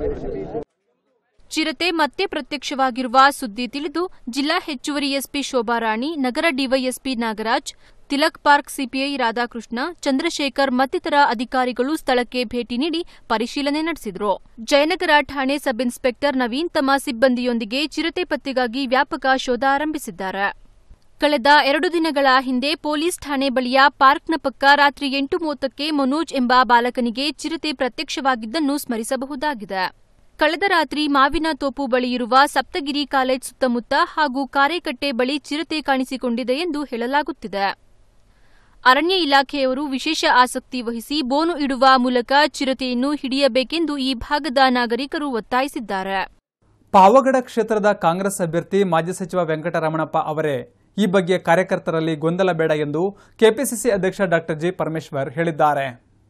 ಚಿರತೆ ಮತ್ತೆ ಪ್ರತ್ಯಕ್ಷವಾಗಿರುವ ಸುದ್ದಿ ತಿಳಿದು ಜಿಲ್ಲಾ ಹೆಚ್ಚುವರಿ ಎಸ್ಪಿ ಶೋಭಾರಾಣಿ ನಗರ DYSP Nagaraj Tilak Park CPI Radhakrishna Chandrashekhar ಮತ್ತಿತರ ಅಧಿಕಾರಿಗಳು ಸ್ಥಳಕ್ಕೆ ಭೇಟಿ ನೀಡಿ ಪರಿಶೀಲನೆ ನಡೆಸಿದರು ಜಯನಗರ ಠಾಣೆ ಸಬ್ ಇನ್ಸ್ಪೆಕ್ಟರ್ ನವೀನ್ ತಮ್ಮ ಸಿಬ್ಬಂದಿಯೊಂದಿಗೆ ಚಿರತೆ ಪತ್ತೆಗಾಗಿ ವ್ಯಾಪಕ ಶೋಧ ಆರಂಭಿಸಿದ್ದಾರೆ ಕಳೆದ ಎರಡು ದಿನಗಳ ಹಿಂದೆ ಪೊಲೀಸ್ ಠಾಣೆ ಬಳಿಯ ಪಾರ್ಕ್ನ ಪಕ್ಕ ರಾತ್ರಿ ಎಂಟು ಮೂವತ್ತಕ್ಕೆ ಮನೋಜ್ ಎಂಬ ಬಾಲಕನಿಗೆ ಚಿರತೆ ಪ್ರತ್ಯಕ್ಷವಾಗಿದ್ದನ್ನು ಸ್ಮರಿಸಬಹುದಾಗಿದೆ ಕಳೆದ ರಾತ್ರಿ ಮಾವಿನ ತೋಪು ಬಳಿ ಇರುವ ಸಪ್ತಗಿರಿ ಕಾಲೇಜ್ ಸುತ್ತಮುತ್ತ ಹಾಗೂ ಕಾರೇಕಟ್ಟೆ ಬಳಿ ಚಿರತೆ ಕಾಣಿಸಿಕೊಂಡಿದೆ ಎಂದು ಹೇಳಲಾಗುತ್ತಿದೆ ಅರಣ್ಯ ಇಲಾಖೆಯವರು ವಿಶೇಷ ಆಸಕ್ತಿ ವಹಿಸಿ ಬೋನು ಇಡುವ ಮೂಲಕ ಚಿರತೆಯನ್ನು ಹಿಡಿಯಬೇಕೆಂದು ಈ ಭಾಗದ ನಾಗರಿಕರು ಒತ್ತಾಯಿಸಿದ್ದಾರೆ
ಪಾವಗಡ ಕ್ಷೇತ್ರದ ಕಾಂಗ್ರೆಸ್ ಅಭ್ಯರ್ಥಿ ಮಾಜಿ ಸಚಿವ ವೆಂಕಟರಮಣಪ್ಪ ಅವರೇ ಈ ಬಗ್ಗೆ ಕಾರ್ಯಕರ್ತರಲ್ಲಿ ಗೊಂದಲ ಬೇಡ ಎಂದು ಕೆಪಿಸಿಸಿ ಅಧ್ಯಕ್ಷ ಡಾಕ್ಟರ್ ಜಿ ಪರಮೇಶ್ವರ್ ಹೇಳಿದ್ದಾರೆ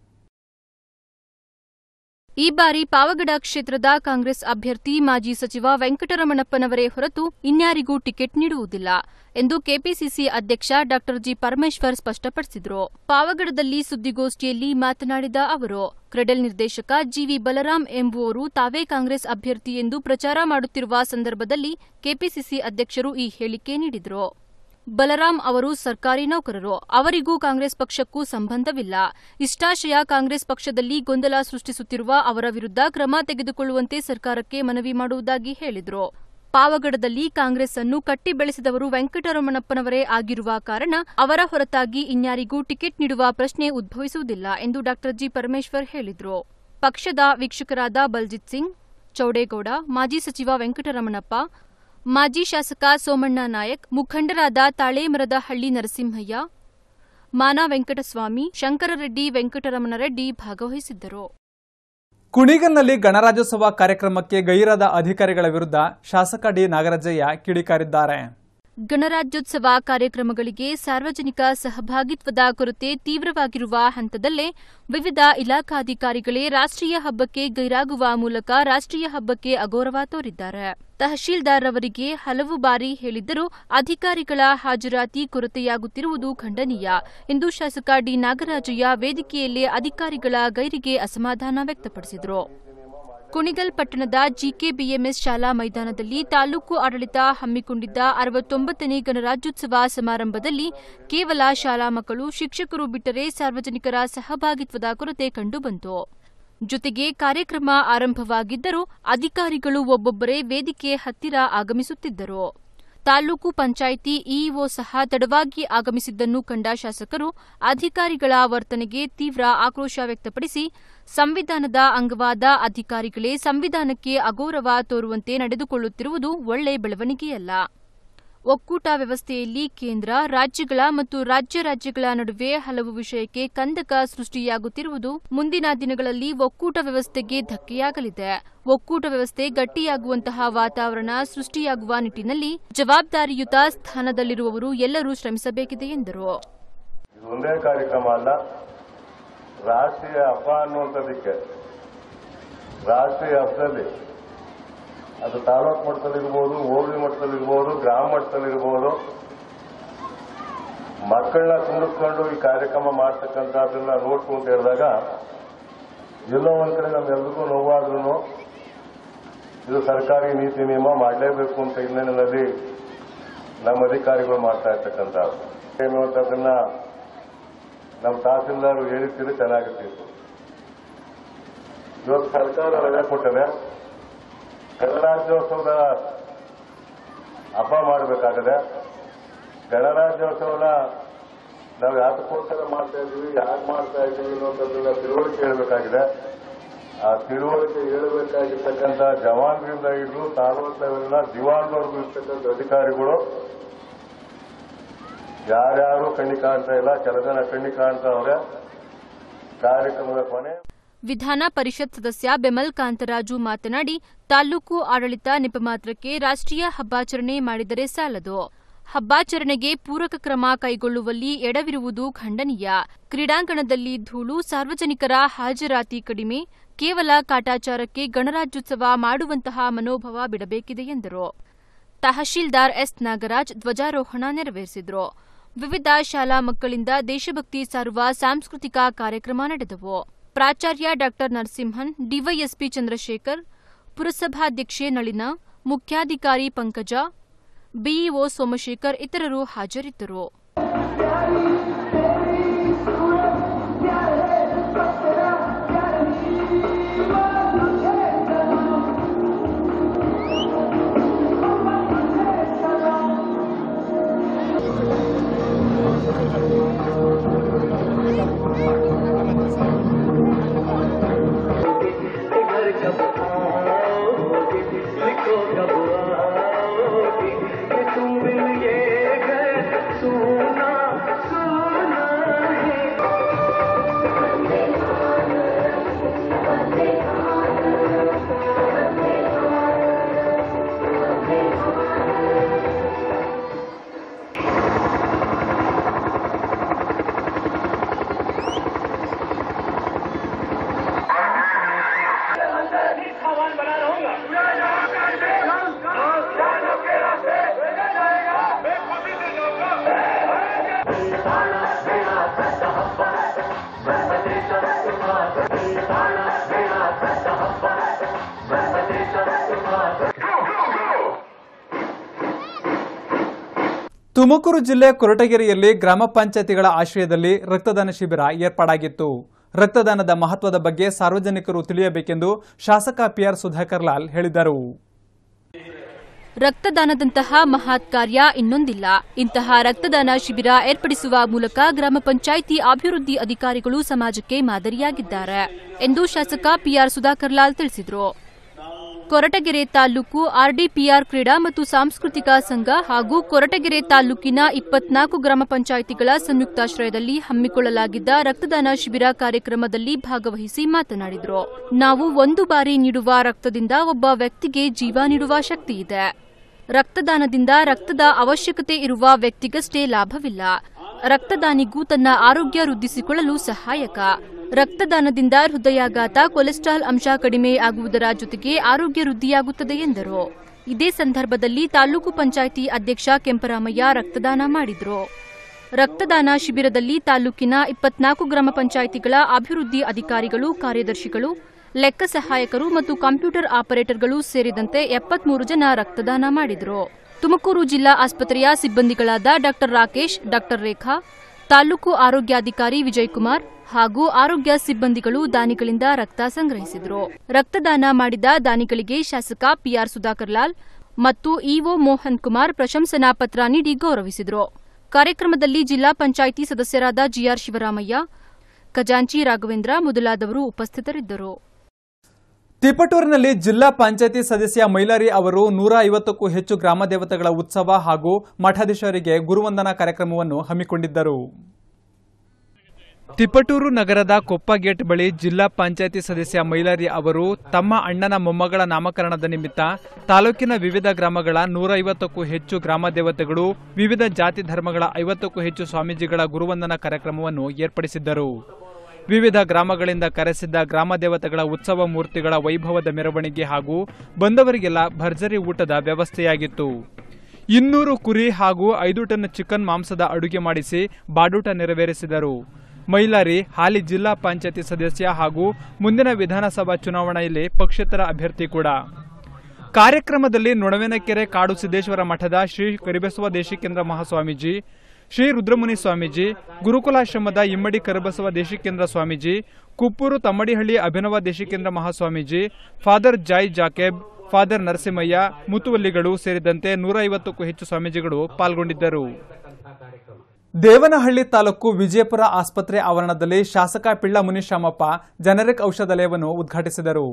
ಈ ಬಾರಿ ಪಾವಗಡ ಕ್ಷೇತ್ರದ ಕಾಂಗ್ರೆಸ್ ಅಭ್ಯರ್ಥಿ ಮಾಜಿ ಸಚಿವ ವೆಂಕಟರಮಣಪ್ಪನವರೇ ಹೊರತು ಇನ್ಯಾರಿಗೂ ಟಿಕೆಟ್ ನೀಡುವುದಿಲ್ಲ ಎಂದು ಕೆಪಿಸಿಸಿ ಅಧ್ಯಕ್ಷ ಡಾ ಜಿ ಪರಮೇಶ್ವರ್ ಸ್ಪಷ್ಟಪಡಿಸಿದರು ಪಾವಗಡದಲ್ಲಿ ಸುದ್ದಿಗೋಷ್ಠಿಯಲ್ಲಿ ಮಾತನಾಡಿದ ಅವರು ಕ್ರೆಡೆಲ್ ನಿರ್ದೇಶಕ ಜಿವಿ ಬಲರಾಂ ಎಂಬುವವರು ತಾವೇ ಕಾಂಗ್ರೆಸ್ ಅಭ್ಯರ್ಥಿ ಎಂದು ಪ್ರಚಾರ ಮಾಡುತ್ತಿರುವ ಸಂದರ್ಭದಲ್ಲಿ ಕೆಪಿಸಿಸಿ ಅಧ್ಯಕ್ಷರು ಈ ಹೇಳಿಕೆ ನೀಡಿದರು ಬಲರಾಮ್ ಅವರು ಸರ್ಕಾರಿ ನೌಕರರು ಅವರಿಗೂ ಕಾಂಗ್ರೆಸ್ ಪಕ್ಷಕ್ಕೂ ಸಂಬಂಧವಿಲ್ಲ ಇಷ್ಟಾಶಯ ಕಾಂಗ್ರೆಸ್ ಪಕ್ಷದಲ್ಲಿ ಗೊಂದಲ ಸೃಷ್ಟಿಸುತ್ತಿರುವ ಅವರ ವಿರುದ್ಧ ಕ್ರಮ ತೆಗೆದುಕೊಳ್ಳುವಂತೆ ಸರ್ಕಾರಕ್ಕೆ ಮನವಿ ಮಾಡುವುದಾಗಿ ಹೇಳಿದರು ಪಾವಗಡದಲ್ಲಿ ಕಾಂಗ್ರೆಸ್ ಅನ್ನು ಕಟ್ಟಿ ಬೆಳೆಸಿದವರು ವೆಂಕಟರಮಣಪ್ಪನವರೇ ಆಗಿರುವ ಕಾರಣ ಅವರ ಹೊರತಾಗಿ ಇನ್ಯಾರಿಗೂ ಟಿಕೆಟ್ ನೀಡುವ ಪ್ರಶ್ನೆ ಉದ್ಭವಿಸುವುದಿಲ್ಲ ಎಂದು ಡಾ ಜಿ ಪರಮೇಶ್ವರ್ ಹೇಳಿದರು ಪಕ್ಷದ ವೀಕ್ಷಕರಾದ ಬಲ್ಜಿತ್ ಸಿಂಗ್ ಚೌಡೇಗೌಡ ಮಾಜಿ ಸಚಿವ ವೆಂಕಟರಮಣಪ್ಪ ಮಾಜಿ ಶಾಸಕ ಸೋಮಣ್ಣ ನಾಯಕ್ ಮುಖಂಡರಾದ ತಾಳೇಮರದಹಳ್ಳಿ ನರಸಿಂಹಯ್ಯ ಮಾನಾ ವೆಂಕಟಸ್ವಾಮಿ ಶಂಕರರೆಡ್ಡಿ ವೆಂಕಟರಮಣರೆಡ್ಡಿ ಭಾಗವಹಿಸಿದ್ದರು
ಕುಣಿಗಲ್ನಲ್ಲಿ ಗಣರಾಜ್ಯೋತ್ಸವ ಕಾರ್ಯಕ್ರಮಕ್ಕೆ ಗೈರಾದ ಅಧಿಕಾರಿಗಳ ವಿರುದ್ಧ ಶಾಸಕ ಡಿ ನಾಗರಾಜಯ್ಯ ಕಿಡಿಕಾರಿದ್ದಾರೆ
ಗಣರಾಜ್ಯೋತ್ಸವ ಕಾರ್ಯಕ್ರಮಗಳಿಗೆ ಸಾರ್ವಜನಿಕ ಸಹಭಾಗಿತ್ವದ ಕೊರತೆ ತೀವ್ರವಾಗಿರುವ ಹಂತದಲ್ಲೇ ವಿವಿಧ ಇಲಾಖಾಧಿಕಾರಿಗಳೇ ರಾಷ್ಟ್ರೀಯ ಹಬ್ಬಕ್ಕೆ ಗೈರಾಗುವ ಮೂಲಕ ರಾಷ್ಟ್ರೀಯ ಹಬ್ಬಕ್ಕೆ ಅಗೌರವ ತೋರಿದ್ದಾರೆ ತಹಶೀಲ್ದಾರ್ ಅವರಿಗೆ ಹಲವು ಬಾರಿ ಹೇಳಿದ್ದರೂ ಅಧಿಕಾರಿಗಳ ಹಾಜರಾತಿ ಕೊರತೆಯಾಗುತ್ತಿರುವುದು ಖಂಡನೀಯ ಎಂದು ಶಾಸಕ ಡಿ ನಾಗರಾಜಯ್ಯ ವೇದಿಕೆಯಲ್ಲೇ ಅಧಿಕಾರಿಗಳ ಗೈರಿಗೆ ಅಸಮಾಧಾನ ವ್ಯಕ್ತಪಡಿಸಿದರು ಕುಣಿಗಲ್ ಪಟ್ಟಣದ ಜಿಕೆಬಿಎಂಎಸ್ ಶಾಲಾ ಮೈದಾನದಲ್ಲಿ ತಾಲೂಕು ಆಡಳಿತ ಹಮ್ಮಿಕೊಂಡಿದ್ದ ಅರವತ್ತೊಂಬತ್ತನೇ ಗಣರಾಜ್ಯೋತ್ಸವ ಸಮಾರಂಭದಲ್ಲಿ ಕೇವಲ ಶಾಲಾ ಮಕ್ಕಳು ಶಿಕ್ಷಕರು ಬಿಟ್ಟರೆ ಸಾರ್ವಜನಿಕರ ಸಹಭಾಗಿತ್ವದ ಕೊರತೆ ಕಂಡುಬಂತು ಜೊತೆಗೆ ಕಾರ್ಯಕ್ರಮ ಆರಂಭವಾಗಿದ್ದರೂ ಅಧಿಕಾರಿಗಳು ಒಬ್ಬೊಬ್ಬರೇ ವೇದಿಕೆ ಹತ್ತಿರ ಆಗಮಿಸುತ್ತಿದ್ದರು ತಾಲೂಕು ಪಂಚಾಯಿತಿ ಇಇಒ ಸಹ ತಡವಾಗಿ ಆಗಮಿಸಿದ್ದನ್ನು ಕಂಡ ಶಾಸಕರು ಅಧಿಕಾರಿಗಳ ವರ್ತನೆಗೆ ತೀವ್ರ ಆಕ್ರೋಶ ವ್ಯಕ್ತಪಡಿಸಿ ಸಂವಿಧಾನದ ಅಂಗವಾದ ಅಧಿಕಾರಿಗಳೇ ಸಂವಿಧಾನಕ್ಕೆ ಅಗೌರವ ತೋರುವಂತೆ ನಡೆದುಕೊಳ್ಳುತ್ತಿರುವುದು ಒಳ್ಳೆ ಬೆಳವಣಿಗೆಯಲ್ಲ ಒಕ್ಕೂಟ ವ್ಯವಸ್ಥೆಯಲ್ಲಿ ಕೇಂದ್ರ ರಾಜ್ಯಗಳ ಮತ್ತು ರಾಜ್ಯ ರಾಜ್ಯಗಳ ನಡುವೆ ಹಲವು ವಿಷಯಕ್ಕೆ ಕಂದಕ ಸೃಷ್ಟಿಯಾಗುತ್ತಿರುವುದು ಮುಂದಿನ ದಿನಗಳಲ್ಲಿ ಒಕ್ಕೂಟ ವ್ಯವಸ್ಥೆಗೆ ಧಕ್ಕೆಯಾಗಲಿದೆ ಒಕ್ಕೂಟ ವ್ಯವಸ್ಥೆ ಗಟ್ಟಿಯಾಗುವಂತಹ ವಾತಾವರಣ ಸೃಷ್ಟಿಯಾಗುವ ನಿಟ್ಟಿನಲ್ಲಿ ಜವಾಬ್ದಾರಿಯುತ ಸ್ಥಾನದಲ್ಲಿರುವವರು ಎಲ್ಲರೂ ಶ್ರಮಿಸಬೇಕಿದೆ ಎಂದರು
ಇದು ಒಂದೇ ಕಾರ್ಯಕ್ರಮ ಅಲ್ಲ ರಾಷ್ಟ್ರೀಯ ಹಬ್ಬ ಅನ್ನುವಂಥದ್ದಕ್ಕೆ ರಾಷ್ಟ್ರೀಯ ಹಬ್ಬದಲ್ಲಿ ಅದು ತಾಲೂಕು ಮಟ್ಟದಲ್ಲಿರ್ಬೋದು ಹೋಬಳಿ ಮಟ್ಟದಲ್ಲಿರ್ಬೋದು ಗ್ರಾಮ ಮಟ್ಟದಲ್ಲಿರ್ಬೋದು ಮಕ್ಕಳನ್ನ ಕುಂಡಿಸ್ಕೊಂಡು ಈ ಕಾರ್ಯಕ್ರಮ ಮಾಡ್ತಕ್ಕಂಥದ್ದನ್ನ ನೋಡ್ಕೊಂತ ಹೇಳಿದಾಗ ಎಲ್ಲೋ ಒಂದ್ ಕಡೆ ನಮ್ಮೆಲ್ರಿಗೂ ನೋವಾದ್ರೂ ಇದು ಸರ್ಕಾರಿ ನೀತಿ ನಿಯಮ ಮಾಡಲೇಬೇಕು ಅಂತ ಹಿನ್ನೆಲೆಯಲ್ಲಿ ನಮ್ಮ ಅಧಿಕಾರಿಗಳು ಮಾಡ್ತಾ ಇರ್ತಕ್ಕಂಥದ್ದು ಎನ್ನುವಂಥದ್ದನ್ನ ನಮ್ಮ ತಹಸೀಲ್ದಾರ್ ಹೇಳಿದ್ರೆ ಚೆನ್ನಾಗಿರ್ತಿತ್ತು ಇವತ್ತು ಸರ್ಕಾರ ರಜೆ ಕೊಟ್ಟರೆ ಗಣರಾಜ್ಯೋತ್ಸವದ ಹಬ್ಬ ಮಾಡಬೇಕಾಗದೆ ಗಣರಾಜ್ಯೋತ್ಸವನ ನಾವು ಯಾತಕ್ಕೋಸ್ಕರ ಮಾಡ್ತಾ ಇದ್ದೀವಿ ಯಾಕೆ ಮಾಡ್ತಾ ಇದ್ದೀವಿ ಅನ್ನೋದನ್ನ ತಿಳುವಳಿಕೆ ಹೇಳಬೇಕಾಗಿದೆ ಆ ತಿಳುವಳಿಕೆ ಹೇಳಬೇಕಾಗಿರ್ತಕ್ಕಂಥ ಜವಾನ್ರಿಂದ ಹಿಡಿದು ತಾಲೂಕು ಲೆವೆಲ್ನ ದಿವಾನ್ವರೆಗೂ ಇರ್ತಕ್ಕಂಥ ಅಧಿಕಾರಿಗಳು ಯಾರ್ಯಾರು ಕಣ್ಣಿ ಕಾಣ್ತಾ ಇಲ್ಲ ಕೆಲ ಜನ ಕಣ್ಣಿ ಕಾಣ್ತಾ ಅವ್ರೆ ಕಾರ್ಯಕ್ರಮದ ಕೊನೆ
ವಿಧಾನ ಪರಿಷತ್ ಸದಸ್ಯ ಬೆಮಲ್ ಕಾಂತರಾಜು ಮಾತನಾಡಿ ತಾಲೂಕು ಆಡಳಿತ ನೆಪಮಾತ್ರಕ್ಕೆ ರಾಷ್ಟ್ರೀಯ ಹಬ್ಬಾಚರಣೆ ಮಾಡಿದರೆ ಸಾಲದು ಹಬ್ಬಾಚರಣೆಗೆ ಪೂರಕ ಕ್ರಮ ಕೈಗೊಳ್ಳುವಲ್ಲಿ ಎಡವಿರುವುದು ಖಂಡನೀಯ ಕ್ರೀಡಾಂಗಣದಲ್ಲಿ ಧೂಳು ಸಾರ್ವಜನಿಕರ ಹಾಜರಾತಿ ಕಡಿಮೆ ಕೇವಲ ಕಾಟಾಚಾರಕ್ಕೆ ಗಣರಾಜ್ಯೋತ್ಸವ ಮಾಡುವಂತಹ ಮನೋಭಾವ ಬಿಡಬೇಕಿದೆ ಎಂದರು ತಹಶೀಲ್ದಾರ್ ಎಸ್ ನಾಗರಾಜ್ ಧ್ವಜಾರೋಹಣ ನೆರವೇರಿಸಿದರು ವಿವಿಧ ಶಾಲಾ ಮಕ್ಕಳಿಂದ ದೇಶಭಕ್ತಿ ಸಾರುವ ಸಾಂಸ್ಕೃತಿಕ ಕಾರ್ಯಕ್ರಮ ನಡೆದವು ಪ್ರಾಚಾರ್ಯ ಡಾ ನರಸಿಂಹನ್ ಡಿವೈಎಸ್ಪಿ ಚಂದ್ರಶೇಖರ್ ಪುರಸಭಾಧ್ಯಕ್ಷೆ ನಳಿನ ಮುಖ್ಯಾಧಿಕಾರಿ ಪಂಕಜ ಬಿಇಒ ಸೋಮಶೇಖರ್ ಇತರರು ಹಾಜರಿದ್ದರು
घर कब आओगे लिखो कब आओगे ये तुम बिन ये घर सुन
ತುಮಕೂರು ಜಿಲ್ಲೆ ಕೊರಟಗೆರೆಯಲ್ಲಿ ಗ್ರಾಮ ಪಂಚಾಯತಿಗಳ ಆಶ್ರಯದಲ್ಲಿ ರಕ್ತದಾನ ಶಿಬಿರ ಏರ್ಪಾಡಾಗಿತ್ತು ರಕ್ತದಾನದ ಮಹತ್ವದ ಬಗ್ಗೆ ಸಾರ್ವಜನಿಕರು ತಿಳಿಯಬೇಕೆಂದು ಶಾಸಕ ಪಿಆರ್ ಸುಧಾಕರ್ ಲಾಲ್ ಹೇಳಿದರು
ರಕ್ತದಾನದಂತಹ ಮಹತ್ ಕಾರ್ಯ ಇನ್ನೊಂದಿಲ್ಲ ಇಂತಹ ರಕ್ತದಾನ ಶಿಬಿರ ಏರ್ಪಡಿಸುವ ಮೂಲಕ ಗ್ರಾಮ ಪಂಚಾಯಿತಿ ಅಭಿವೃದ್ಧಿ ಅಧಿಕಾರಿಗಳು ಸಮಾಜಕ್ಕೆ ಮಾದರಿಯಾಗಿದ್ದಾರೆ ಎಂದು ಶಾಸಕ ಪಿಆರ್ ಸುಧಾಕರ್ ಲಾಲ್ ತಿಳಿಸಿದರು ಕೊರಟಗೆರೆ ತಾಲೂಕು ಆರ್ಡಿಪಿಆರ್ ಕ್ರೀಡಾ ಮತ್ತು ಸಾಂಸ್ಕೃತಿಕ ಸಂಘ ಹಾಗೂ ಕೊರಟಗೆರೆ ತಾಲೂಕಿನ ಇಪ್ಪತ್ನಾಲ್ಕು ಗ್ರಾಮ ಪಂಚಾಯಿತಿಗಳ ಸಂಯುಕ್ತಾಶ್ರಯದಲ್ಲಿ ಹಮ್ಮಿಕೊಳ್ಳಲಾಗಿದ್ದ ರಕ್ತದಾನ ಶಿಬಿರ ಕಾರ್ಯಕ್ರಮದಲ್ಲಿ ಭಾಗವಹಿಸಿ ಮಾತನಾಡಿದರು ನಾವು ಒಂದು ಬಾರಿ ನೀಡುವ ರಕ್ತದಿಂದ ಒಬ್ಬ ವ್ಯಕ್ತಿಗೆ ಜೀವ ನೀಡುವ ಶಕ್ತಿ ಇದೆ ರಕ್ತದಾನದಿಂದ ರಕ್ತದ ಅವಶ್ಯಕತೆ ಇರುವ ವ್ಯಕ್ತಿಗಷ್ಟೇ ಲಾಭವಿಲ್ಲ ರಕ್ತದಾನಿಗೂ ತನ್ನ ಆರೋಗ್ಯ ವೃದ್ಧಿಸಿಕೊಳ್ಳಲು ಸಹಾಯಕ ರಕ್ತದಾನದಿಂದ ಹೃದಯಾಘಾತ ಕೊಲೆಸ್ಟ್ರಾಲ್ ಅಂಶ ಕಡಿಮೆ ಆಗುವುದರ ಜೊತೆಗೆ ಆರೋಗ್ಯ ವೃದ್ಧಿಯಾಗುತ್ತದೆ ಎಂದರು ಇದೇ ಸಂದರ್ಭದಲ್ಲಿ ತಾಲೂಕು ಪಂಚಾಯಿತಿ ಅಧ್ಯಕ್ಷ ಕೆಂಪರಾಮಯ್ಯ ರಕ್ತದಾನ ಮಾಡಿದರು ರಕ್ತದಾನ ಶಿಬಿರದಲ್ಲಿ ತಾಲೂಕಿನ ಇಪ್ಪತ್ನಾಲ್ಕು ಗ್ರಾಮ ಪಂಚಾಯಿತಿಗಳ ಅಭಿವೃದ್ಧಿ ಅಧಿಕಾರಿಗಳು ಕಾರ್ಯದರ್ಶಿಗಳು ಲೆಕ್ಕ ಸಹಾಯಕರು ಮತ್ತು ಕಂಪ್ಯೂಟರ್ ಆಪರೇಟರ್ಗಳು ಸೇರಿದಂತೆ ಎಪ್ಪತ್ಮೂರು ಜನ ರಕ್ತದಾನ ಮಾಡಿದರು ತುಮಕೂರು ಜಿಲ್ಲಾ ಆಸ್ಪತ್ರೆಯ ಸಿಬ್ಬಂದಿಗಳಾದ ಡಾ ರಾಕೇಶ್ ಡಾ ರೇಖಾ ತಾಲೂಕು ಆರೋಗ್ಯಾಧಿಕಾರಿ ವಿಜಯಕುಮಾರ್ ಹಾಗೂ ಆರೋಗ್ಯ ಸಿಬ್ಬಂದಿಗಳು ದಾನಿಗಳಿಂದ ರಕ್ತ ಸಂಗ್ರಹಿಸಿದರು ರಕ್ತದಾನ ಮಾಡಿದ ದಾನಿಗಳಿಗೆ ಶಾಸಕ ಪಿಆರ್ ಸುಧಾಕರ್ ಲಾಲ್ ಮತ್ತು ಇಒ ಮೋಹನ್ ಕುಮಾರ್ ಪ್ರಶಂಸನಾ ಪತ್ರ ನೀಡಿ ಗೌರವಿಸಿದರು ಕಾರ್ಯಕ್ರಮದಲ್ಲಿ ಜಿಲ್ಲಾ ಪಂಚಾಯಿತಿ ಸದಸ್ಯರಾದ ಜಿಆರ್ ಶಿವರಾಮಯ್ಯ ಖಜಾಂಚಿ ರಾಘವೇಂದ್ರ ಮೊದಲಾದವರು ಉಪಸ್ಥಿತರಿದ್ದರು
ತಿಪಟೂರಿನಲ್ಲಿ ಜಿಲ್ಲಾ ಪಂಚಾಯತಿ ಸದಸ್ಯ ಮೈಲಾರಿ ಅವರು ನೂರ ಐವತ್ತಕ್ಕೂ ಹೆಚ್ಚು ಗ್ರಾಮ ದೇವತೆಗಳ ಉತ್ಸವ ಹಾಗೂ ಮಠಾಧೀಶರಿಗೆ ಗುರುವಂದನಾ ಕಾರ್ಯಕ್ರಮವನ್ನು ಹಮ್ಮಿಕೊಂಡಿದ್ದರು ತಿಪಟೂರು ನಗರದ ಕೊಪ್ಪ ಗೇಟ್ ಬಳಿ ಜಿಲ್ಲಾ ಪಂಚಾಯತಿ ಸದಸ್ಯ ಮೈಲಾರಿ ಅವರು ತಮ್ಮ ಅಣ್ಣನ ಮೊಮ್ಮಗಳ ನಾಮಕರಣದ ನಿಮಿತ್ತ ತಾಲೂಕಿನ ವಿವಿಧ ಗ್ರಾಮಗಳ ನೂರ ಐವತ್ತಕ್ಕೂ ಹೆಚ್ಚು ಗ್ರಾಮ ದೇವತೆಗಳು ವಿವಿಧ ಜಾತಿ ಧರ್ಮಗಳ ಐವತ್ತಕ್ಕೂ ಹೆಚ್ಚು ಸ್ವಾಮೀಜಿಗಳ ಗುರುವಂದನಾ ಕಾರ್ಯಕ್ರಮವನ್ನು ಏರ್ಪಡಿಸಿದ್ದರು ವಿವಿಧ ಗ್ರಾಮಗಳಿಂದ ಕರೆಸಿದ್ದ ಗ್ರಾಮ ದೇವತೆಗಳ ಉತ್ಸವ ಮೂರ್ತಿಗಳ ವೈಭವದ ಮೆರವಣಿಗೆ ಹಾಗೂ ಬಂದವರಿಗೆಲ್ಲ ಭರ್ಜರಿ ಊಟದ ವ್ಯವಸ್ಥೆಯಾಗಿತ್ತು ಇನ್ನೂರು ಕುರಿ ಹಾಗೂ ಐದು ಟನ್ ಚಿಕನ್ ಮಾಂಸದ ಅಡುಗೆ ಮಾಡಿಸಿ ಬಾಡೂಟ ನೆರವೇರಿಸಿದರು ಮೈಲಾರಿ ಹಾಲಿ ಜಿಲ್ಲಾ ಪಂಚಾಯತಿ ಸದಸ್ಯ ಹಾಗೂ ಮುಂದಿನ ವಿಧಾನಸಭಾ ಚುನಾವಣೆಯಲ್ಲಿ ಪಕ್ಷೇತರ ಅಭ್ಯರ್ಥಿ ಕೂಡ ಕಾರ್ಯಕ್ರಮದಲ್ಲಿ ನೊಣವೆನಕೆರೆ ಕಾಡು ಸಿದ್ದೇಶ್ವರ ಮಠದ ಶ್ರೀ ಕರಿಬಸವ ದೇಶಿಕೇಂದ್ರ ಮಹಾಸ್ವಾಮೀಜಿ ಶ್ರೀ ರುದ್ರಮುನಿ ಸ್ವಾಮೀಜಿ ಗುರುಕುಲಾಶ್ರಮದ Immadi Karibasava Deshikendra Swamiji Kuppuru Tammadihalli Abhinava Deshikendra Mahaswamiji father Joy Jacob father Narasimhaiah ಮುತುವಲ್ಲಿಗಳು ಸೇರಿದಂತೆ ನೂರ ಐವತ್ತಕ್ಕೂ ಹೆಚ್ಚು ಸ್ವಾಮೀಜಿಗಳು ಪಾಲ್ಗೊಂಡಿದ್ದರು ದೇವನಹಳ್ಳಿ ತಾಲೂಕು ವಿಜಯಪುರ ಆಸ್ಪತ್ರೆ ಆವರಣದಲ್ಲಿ ಶಾಸಕ ಪಿಳ್ಳ ಮುನಿಶ್ಯಾಮಪ್ಪ ಜನರಿಕ್ ಔಷಧಾಲಯವನ್ನು ಉದ್ಘಾಟಿಸಿದರು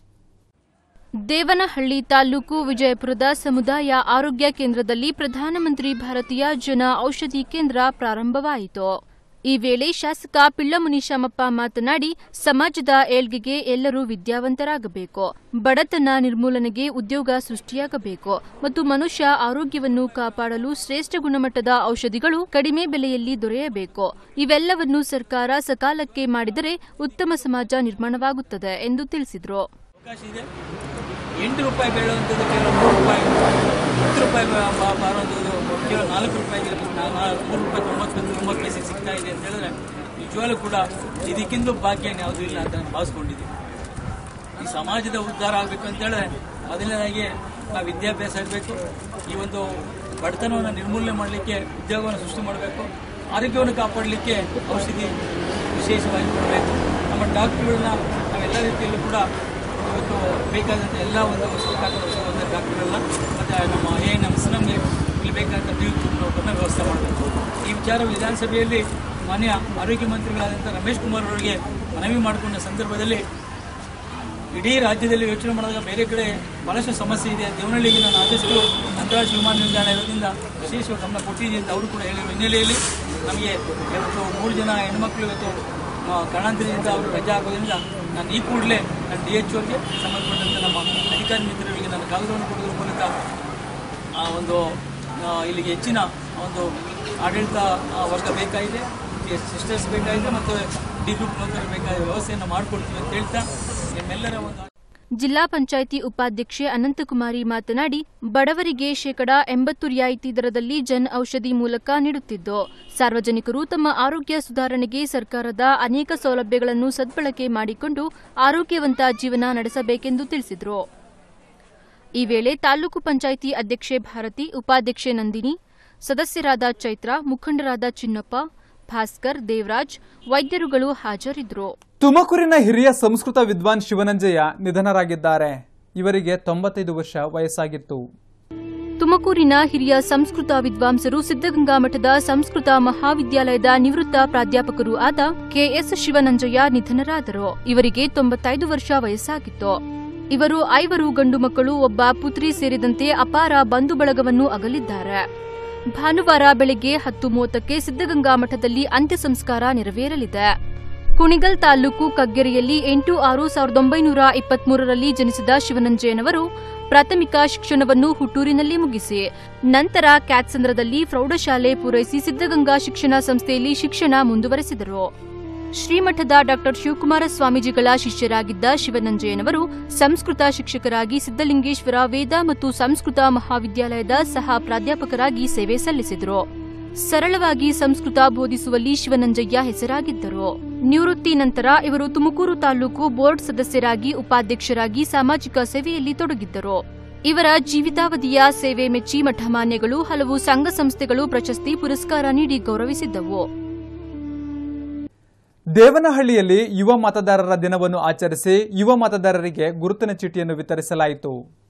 ದೇವನಹಳ್ಳಿ ತಾಲೂಕು ವಿಜಯಪುರದ ಸಮುದಾಯ ಆರೋಗ್ಯ ಕೇಂದ್ರದಲ್ಲಿ ಪ್ರಧಾನಮಂತ್ರಿ ಭಾರತೀಯ ಜನ ಔಷಧಿ ಕೇಂದ್ರ ಪ್ರಾರಂಭವಾಯಿತು ಈ ವೇಳೆ ಶಾಸಕ ಪಿಳ್ಳಮುನಿಶಾಮಪ್ಪ ಮಾತನಾಡಿ ಸಮಾಜದ ಏಳ್ಗೆಗೆ ಎಲ್ಲರೂ ವಿದ್ಯಾವಂತರಾಗಬೇಕು ಬಡತನ ನಿರ್ಮೂಲನೆಗೆ ಉದ್ಯೋಗ ಸೃಷ್ಟಿಯಾಗಬೇಕು ಮತ್ತು ಮನುಷ್ಯ ಆರೋಗ್ಯವನ್ನು ಕಾಪಾಡಲು ಶ್ರೇಷ್ಠ ಗುಣಮಟ್ಟದ ಔಷಧಿಗಳು ಕಡಿಮೆ ಬೆಲೆಯಲ್ಲಿ ದೊರೆಯಬೇಕು ಇವೆಲ್ಲವನ್ನು ಸರ್ಕಾರ ಸಕಾಲಕ್ಕೆ ಮಾಡಿದರೆ ಉತ್ತಮ ಸಮಾಜ ನಿರ್ಮಾಣವಾಗುತ್ತದೆ ಎಂದು ತಿಳಿಸಿದರು
ಅವಕಾಶ ಇದೆ ಎಂಟು ರೂಪಾಯಿ ಬೀಳುವಂಥದ್ದು ಕೇವಲ ಮೂರು ರೂಪಾಯಿ ಹತ್ತು ರೂಪಾಯಿ ಬ- ಬ- ಬಾರುವಂಥದ್ದು ಕೇವಲ ನಾಲ್ಕು ರೂಪಾಯಿಗೆ ನಾ- ನಾ- ಮೂರು ರೂಪಾಯಿ ತೊಂಬತ್ತು ತೊಂಬತ್ತು ಪೈಸೆ ಸಿಗ್ತಾ ಇದೆ ಅಂತ ಹೇಳಿದ್ರೆ ನಿಜವಾಗ್ಲೂ ಕೂಡ ಇದಕ್ಕಿಂತ ಭಾಗ್ಯ ಯಾವುದೂ ಇಲ್ಲ ಅಂತ ನಾನು ಭಾವಿಸ್ಕೊಂಡಿದ್ದೀನಿ ಈ ಸಮಾಜದ ಉದ್ಧಾರ ಆಗಬೇಕು ಅಂತ ಹೇಳಿದ್ರೆ ಮೊದಲನೇದಾಗಿ ನಾವು ವಿದ್ಯಾಭ್ಯಾಸ ಇರಬೇಕು ಈ ಒಂದು ಬಡತನವನ್ನು ನಿರ್ಮೂಲನೆ ಮಾಡಲಿಕ್ಕೆ ಉದ್ಯೋಗವನ್ನು ಸೃಷ್ಟಿ ಮಾಡಬೇಕು ಆರೋಗ್ಯವನ್ನು ಕಾಪಾಡಲಿಕ್ಕೆ ಔಷಧಿ ವಿಶೇಷವಾಗಿ ಕೊಡಬೇಕು ನಮ್ಮ ಡಾಕ್ಟರ್ಗಳನ್ನ ನಾವೆಲ್ಲ ರೀತಿಯಲ್ಲೂ ಕೂಡ ಇವತ್ತು ಬೇಕಾದಂಥ ಎಲ್ಲ ಒಂದು ಔಷಧ ಡಾಕ್ಟರ್ಗಳನ್ನ ಮತ್ತು ನಮ್ಮ ಎ ನಮ್ಮ ನಮಗೆ ಇಲ್ಲಿ ಬೇಕಾದಂಥ ನಿಯುಕ್ತಿಗಳನ್ನ ವ್ಯವಸ್ಥೆ ಮಾಡಬೇಕು ಈ ವಿಚಾರ ವಿಧಾನಸಭೆಯಲ್ಲಿ ಮಾನ್ಯ ಆರೋಗ್ಯ ಮಂತ್ರಿಗಳಾದಂಥ ರಮೇಶ್ ಕುಮಾರ್ ಅವರಿಗೆ ಮನವಿ ಮಾಡಿಕೊಂಡ ಸಂದರ್ಭದಲ್ಲಿ ಇಡೀ ರಾಜ್ಯದಲ್ಲಿ ಯೋಚನೆ ಮಾಡಿದಾಗ ಬೇರೆ ಕಡೆ ಬಹಳಷ್ಟು ಸಮಸ್ಯೆ ಇದೆ ದೇವನಹಳ್ಳಿಗೆ ನಾನು ಆದಷ್ಟು ಅಂತಾರಾಷ್ಟ್ರೀಯ ವಿಮಾನ ನಿಲ್ದಾಣ ಇರೋದ್ರಿಂದ ವಿಶೇಷ ಗಮನ ಕೊಟ್ಟಿದ್ದೀನಿ ಅಂತ ಅವರು ಕೂಡ ಹೇಳಿರುವ ಹಿನ್ನೆಲೆಯಲ್ಲಿ ನಮಗೆ ಇವತ್ತು ಮೂರು ಜನ ಹೆಣ್ಮಕ್ಳು ಇವತ್ತು ಆ, ಕಾರಣಾಂತರದಿಂದ ಅವರು ರಜೆ ಆಗೋದ್ರಿಂದ ನಾನು ಈ ಕೂಡಲೇ ನಾನು ಡಿ ಎಚ್ ಅವ್ರಿಗೆ ಸಂಬಂಧಪಟ್ಟಂತೆ ನಮ್ಮ ಅಧಿಕಾರಿ ಮಿತ್ರರಿಗೆ ನನ್ನ ಕಾಗದವನ್ನು ಕೊಡೋದ್ರ ಮೂಲಕ ಆ ಒಂದು ಆ, ಇಲ್ಲಿಗೆ ಹೆಚ್ಚಿನ ಒಂದು ಆಡಳಿತ ಆ, ವರ್ಗ ಬೇಕಾಗಿದೆ ಸಿಸ್ಟರ್ಸ್ ಬೇಕಾಗಿದೆ ಮತ್ತು ಡಿ ಗ್ರೂಪ್ ನೌಕರರು ಬೇಕಾದ ವ್ಯವಸ್ಥೆಯನ್ನು ಮಾಡಿಕೊಡ್ತೀವಿ ಅಂತ ಹೇಳ್ತಾ ನಿಮ್ಮೆಲ್ಲರ ಒಂದು
ಜಿಲ್ಲಾ ಪಂಚಾಯಿತಿ ಉಪಾಧ್ಯಕ್ಷೆ ಅನಂತಕುಮಾರಿ ಮಾತನಾಡಿ ಬಡವರಿಗೆ ಶೇಕಡಾ ಎಂಬತ್ತು ರಿಯಾಯಿತಿ ದರದಲ್ಲಿ ಜನ್ ಔಷಧಿ ಮೂಲಕ ನೀಡುತ್ತಿದ್ದು ಸಾರ್ವಜನಿಕರು ತಮ್ಮ ಆರೋಗ್ಯ ಸುಧಾರಣೆಗೆ ಸರ್ಕಾರದ ಅನೇಕ ಸೌಲಭ್ಯಗಳನ್ನು ಸದ್ಬಳಕೆ ಮಾಡಿಕೊಂಡು ಆರೋಗ್ಯವಂತ ಜೀವನ ನಡೆಸಬೇಕೆಂದು ತಿಳಿಸಿದರು ಈ ವೇಳೆ ತಾಲೂಕು ಪಂಚಾಯಿತಿ ಅಧ್ಯಕ್ಷೆ ಭಾರತಿ ಉಪಾಧ್ಯಕ್ಷೆ ನಂದಿನಿ ಸದಸ್ಯರಾದ ಚೈತ್ರ ಮುಖಂಡರಾದ ಚಿನ್ನಪ್ಪ ಭಾಸ್ಕರ್ ದೇವರಾಜ್ ವೈದ್ಯರುಗಳು ಹಾಜರಿದ್ದರು
ತುಮಕೂರಿನ ಹಿರಿಯ ಸಂಸ್ಕೃತ ವಿದ್ವಾನ್ ಶಿವನಂಜಯ್ಯ ನಿಧನರಾಗಿದ್ದಾರೆ ಇವರಿಗೆ ತೊಂಬತ್ತೈದು ವರ್ಷ ವಯಸ್ಸಾಗಿತ್ತು
ತುಮಕೂರಿನ ಹಿರಿಯ ಸಂಸ್ಕೃತ ವಿದ್ವಾಂಸರು ಸಿದ್ದಗಂಗಾ ಮಠದ ಸಂಸ್ಕೃತ ಮಹಾವಿದ್ಯಾಲಯದ ನಿವೃತ್ತ ಪ್ರಾಧ್ಯಾಪಕರು ಆದ ಕೆಎಸ್ ಶಿವನಂಜಯ್ಯ ನಿಧನರಾದರು ಇವರಿಗೆ ತೊಂಬತ್ತೈದು ವರ್ಷ ವಯಸ್ಸಾಗಿತ್ತು ಇವರು ಐವರು ಗಂಡು ಮಕ್ಕಳು ಒಬ್ಬ ಪುತ್ರಿ ಸೇರಿದಂತೆ ಅಪಾರ ಬಂಧು ಬಳಗವನ್ನು ಅಗಲಿದ್ದಾರೆ ಭಾನುವಾರ ಬೆಳಗ್ಗೆ ಹತ್ತು ಮೂವತ್ತಕ್ಕೆ ಸಿದ್ದಗಂಗಾ ಮಠದಲ್ಲಿ ಅಂತ್ಯ ಸಂಸ್ಕಾರ ನೆರವೇರಲಿದೆ ಕುಣಿಗಲ್ ತಾಲೂಕು ಕಗ್ಗೆರೆಯಲ್ಲಿ ಎಂಟು ಆರು ಸಾವಿರದ ಒಂಬೈನೂರ ಇಪ್ಪತ್ಮೂರರಲ್ಲಿ ಜನಿಸಿದ ಶಿವನಂಜಯನವರು ಪ್ರಾಥಮಿಕ ಶಿಕ್ಷಣವನ್ನು ಹುಟ್ಟೂರಿನಲ್ಲಿ ಮುಗಿಸಿ ನಂತರ ಕ್ಯಾತ್ಸಂದ್ರದಲ್ಲಿ ಪ್ರೌಢಶಾಲೆ ಪೂರೈಸಿ ಸಿದ್ದಗಂಗಾ ಶಿಕ್ಷಣ ಸಂಸ್ಥೆಯಲ್ಲಿ ಶಿಕ್ಷಣ ಮುಂದುವರೆಸಿದರು ಶ್ರೀಮಠದ ಡಾ ಶಿವಕುಮಾರ ಸ್ವಾಮೀಜಿಗಳ ಶಿಷ್ಯರಾಗಿದ್ದ ಶಿವನಂಜಯನವರು ಸಂಸ್ಕೃತ ಶಿಕ್ಷಕರಾಗಿ ಸಿದ್ದಲಿಂಗೇಶ್ವರ ವೇದ ಮತ್ತು ಸಂಸ್ಕೃತ ಮಹಾವಿದ್ಯಾಲಯದ ಸಹ ಪ್ರಾಧ್ಯಾಪಕರಾಗಿ ಸೇವೆ ಸಲ್ಲಿಸಿದರು ಸರಳವಾಗಿ ಸಂಸ್ಕೃತ ಬೋಧಿಸುವಲ್ಲಿ ಶಿವನಂಜಯ್ಯ ಹೆಸರಾಗಿದ್ದರು ನಿವೃತ್ತಿ ನಂತರ ಇವರು ತುಮಕೂರು ತಾಲೂಕು ಬೋರ್ಡ್ ಸದಸ್ಯರಾಗಿ ಉಪಾಧ್ಯಕ್ಷರಾಗಿ ಸಾಮಾಜಿಕ ಸೇವೆಯಲ್ಲಿ ತೊಡಗಿದ್ದರು ಇವರ ಜೀವಿತಾವಧಿಯ ಸೇವೆ ಮೆಚ್ಚಿ ಮಠಮಾನ್ಯಗಳು ಹಲವು ಸಂಘ ಸಂಸ್ಥೆಗಳು ಪ್ರಶಸ್ತಿ ಪುರಸ್ಕಾರ ನೀಡಿ ಗೌರವಿಸಿದ್ದವು
ದೇವನಹಳ್ಳಿಯಲ್ಲಿ ಯುವ ಮತದಾರರ ದಿನವನ್ನು ಆಚರಿಸಿ ಯುವ ಮತದಾರರಿಗೆ ಗುರುತಿನ ಚೀಟಿಯನ್ನು ವಿತರಿಸಲಾಯಿತು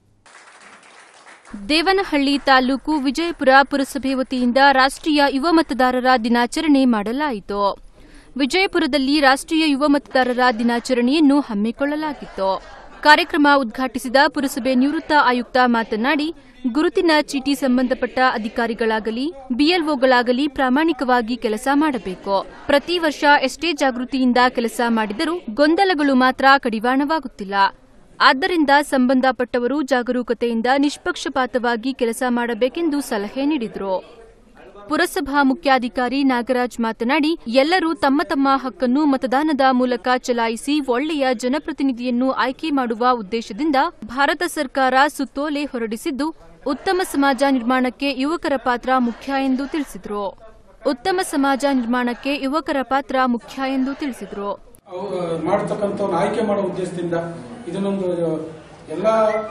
ದೇವನಹಳ್ಳಿ ತಾಲೂಕು ವಿಜಯಪುರ ಪುರಸಭೆ ವತಿಯಿಂದ ರಾಷ್ಟ್ರೀಯ ಯುವ ಮತದಾರರ ದಿನಾಚರಣೆ ಮಾಡಲಾಯಿತು ವಿಜಯಪುರದಲ್ಲಿ ರಾಷ್ಟ್ರೀಯ ಯುವ ಮತದಾರರ ದಿನಾಚರಣೆಯನ್ನು ಹಮ್ಮಿಕೊಳ್ಳಲಾಗಿತ್ತು ಕಾರ್ಯಕ್ರಮ ಉದ್ಘಾಟಿಸಿದ ಪುರಸಭೆ ನಿವೃತ್ತ ಆಯುಕ್ತ ಮಾತನಾಡಿ ಗುರುತಿನ ಚೀಟಿ ಸಂಬಂಧಪಟ್ಟ ಅಧಿಕಾರಿಗಳಾಗಲಿ ಬಿಎಲ್ಒಗಳಾಗಲಿ ಪ್ರಾಮಾಣಿಕವಾಗಿ ಕೆಲಸ ಮಾಡಬೇಕು ಪ್ರತಿ ವರ್ಷ ಎಷ್ಟೇ ಜಾಗೃತಿಯಿಂದ ಕೆಲಸ ಮಾಡಿದರೂ ಗೊಂದಲಗಳು ಮಾತ್ರ ಕಡಿವಾಣವಾಗುತ್ತಿಲ್ಲ ಆದ್ದರಿಂದ ಸಂಬಂಧಪಟ್ಟವರು ಜಾಗರೂಕತೆಯಿಂದ ನಿಷ್ಪಕ್ಷಪಾತವಾಗಿ ಕೆಲಸ ಮಾಡಬೇಕೆಂದು ಸಲಹೆ ನೀಡಿದರು ಪುರಸಭಾ ಮುಖ್ಯಾಧಿಕಾರಿ ನಾಗರಾಜ್ ಮಾತನಾಡಿ ಎಲ್ಲರೂ ತಮ್ಮ ತಮ್ಮ ಹಕ್ಕನ್ನು ಮತದಾನದ ಮೂಲಕ ಚಲಾಯಿಸಿ ಒಳ್ಳೆಯ ಜನಪ್ರತಿನಿಧಿಯನ್ನು ಆಯ್ಕೆ ಮಾಡುವ ಉದ್ದೇಶದಿಂದ ಭಾರತ ಸರ್ಕಾರ ಸುತ್ತೋಲೆ ಹೊರಡಿಸಿದ್ದು ಉತ್ತಮ ಸಮಾಜ ನಿರ್ಮಾಣಕ್ಕೆ ಯುವಕರ ಪಾತ್ರ ಮುಖ್ಯ ಎಂದು ತಿಳಿಸಿದರು ಉತ್ತಮ ಸಮಾಜ ನಿರ್ಮಾಣಕ್ಕೆ ಯುವಕರ ಪಾತ್ರ ಮುಖ್ಯ ಎಂದು ತಿಳಿಸಿದರು
ಅವರು ಮಾಡತಕ್ಕಂಥವ್ರನ್ನ ಆಯ್ಕೆ ಮಾಡೋ ಉದ್ದೇಶದಿಂದ ಇದನ್ನೊಂದು ಎಲ್ಲ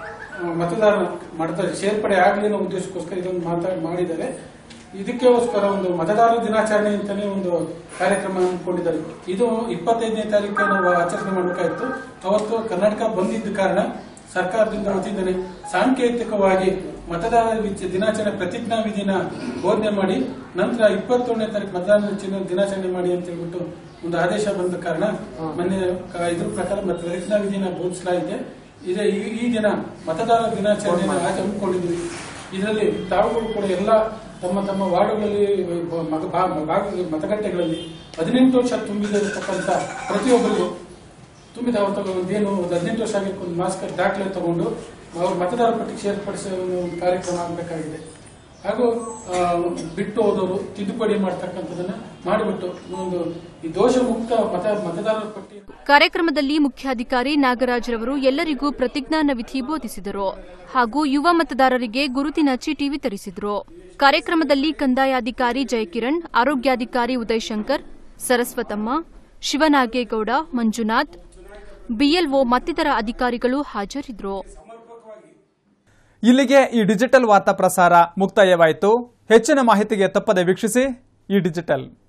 ಮತದಾರ ಮಾಡ್ತಾರೆ ಸೇರ್ಪಡೆ ಆಗಲಿ ಅನ್ನೋ ಉದ್ದೇಶಕ್ಕೋಸ್ಕರ ಇದೊಂದು ಮಾತಾ ಮಾಡಿದ್ದಾರೆ ಇದಕ್ಕೋಸ್ಕರ ಒಂದು ಮತದಾರರ ದಿನಾಚರಣೆ ಅಂತಾನೆ ಒಂದು ಕಾರ್ಯಕ್ರಮ ಹಮ್ಮಿಕೊಂಡಿದ್ದಾರೆ ಇದು ಇಪ್ಪತ್ತೈದನೇ ತಾರೀಕು ನಾವು ಆಚರಣೆ ಮಾಡಬೇಕಾಗಿತ್ತು ಅವತ್ತು ಕರ್ನಾಟಕ ಬಂದಿದ್ದ ಕಾರಣ ಸರ್ಕಾರದಿಂದ ವತಿಯಿಂದಲೇ ಸಾಂಕೇತಿಕವಾಗಿ ಮತದಾರರ ವಿಚ- ದಿನಾಚರಣೆ ಪ್ರತಿಜ್ಞಾ ವಿಧಿನ ಬೋಧನೆ ಮಾಡಿ ನಂತರ ಇಪ್ಪತ್ತೊಂದನೇ ತಾರೀಕು ಮತದಾನ ಚಿನ್ನ- ದಿನಾಚರಣೆ ಮಾಡಿ ಅಂತ ಹೇಳ್ಬಿಟ್ಟು ಒಂದು ಆದೇಶ ಬಂದ ಕಾರಣ ಮೊನ್ನೆ ಕ- ಇದ್ರ ಪ್ರಕಾರ ಮತ್ತೆ ಪ್ರತಿಜ್ಞಾ ವಿಧಿನ ಬೋಧಿಸಲಾಗಿದೆ ಇದೇ ಈ ಈ ದಿನ ಮತದಾರರ ದಿನಾಚರಣೆ ಆಚೆ ಹಮ್ಮಿಕೊಂಡಿದ್ವಿ ಇದರಲ್ಲಿ ತಾವುಗಳು ಕೂಡ ಎಲ್ಲ ತಮ್ಮ ತಮ್ಮ ವಾರ್ಡುಗಳಲ್ಲಿ ಬ- ಮತ- ಭಾ- ಭಾಗ- ಮತಗಟ್ಟೆಗಳಲ್ಲಿ ಹದಿನೆಂಟು ವರ್ಷ ತುಂಬಿದಿರತಕ್ಕಂಥ ಪ್ರತಿಯೊಬ್ಬರಿಗೂ ತುಂಬಿದ ಅವ್ರ ತಗೋ ಒಂದೇನು ಒಂದು ಹದಿನೆಂಟು ವರ್ಷ ಆಗಕ್ಕೆ ಒಂದು ಮಾಸ್ಕ್ ದಾಖಲೆ ತಗೊಂಡು ಅವ್ರ ಮತದಾರ ಪಟ್ಟಿಗೆ ಸೇರ್ಪಡಿಸೋ ಒಂದು ಒಂದು ಕಾರ್ಯಕ್ರಮ ಆಗಬೇಕಾಗಿದೆ ಹಾಗೂ ಆ, ಬಿಟ್ಟು ಹೋದವರು ತಿದ್ದುಪಡಿ ಮಾಡ್ತಕ್ಕಂಥದನ್ನ ಮಾಡಿಬಿಟ್ಟು ಒಂದು ಈ ದೋಷ ಮುಕ್ತ ಮತ ಮತದಾರರ ಪಟ್ಟಿ
ಕಾರ್ಯಕ್ರಮದಲ್ಲಿ ಮುಖ್ಯಾಧಿಕಾರಿ ನಾಗರಾಜ್ರವರು ಎಲ್ಲರಿಗೂ ಪ್ರತಿಜ್ಞಾನ ವಿಧಿ ಬೋಧಿಸಿದರು ಹಾಗೂ ಯುವ ಮತದಾರರಿಗೆ ಗುರುತಿನ ಚೀಟಿ ವಿತರಿಸಿದರು ಕಾರ್ಯಕ್ರಮದಲ್ಲಿ ಕಂದಾಯಾಧಿಕಾರಿ ಜಯಕಿರಣ್ ಆರೋಗ್ಯಾಧಿಕಾರಿ ಉದಯಶಂಕರ್ ಸರಸ್ವತಮ್ಮ ಶಿವನಾಗೇಗೌಡ ಮಂಜುನಾಥ್ ಬಿಎಲ್ಒ ಮತ್ತಿತರ ಅಧಿಕಾರಿಗಳು ಹಾಜರಿದ್ದರು
ಇಲ್ಲಿಗೆ ಈ ಡಿಜಿಟಲ್ ವಾರ್ತಾ ಪ್ರಸಾರ ಮುಕ್ತಾಯವಾಯಿತು ಹೆಚ್ಚಿನ ಮಾಹಿತಿಗೆ ತಪ್ಪದೆ ವೀಕ್ಷಿಸಿ ಈ ಡಿಜಿಟಲ್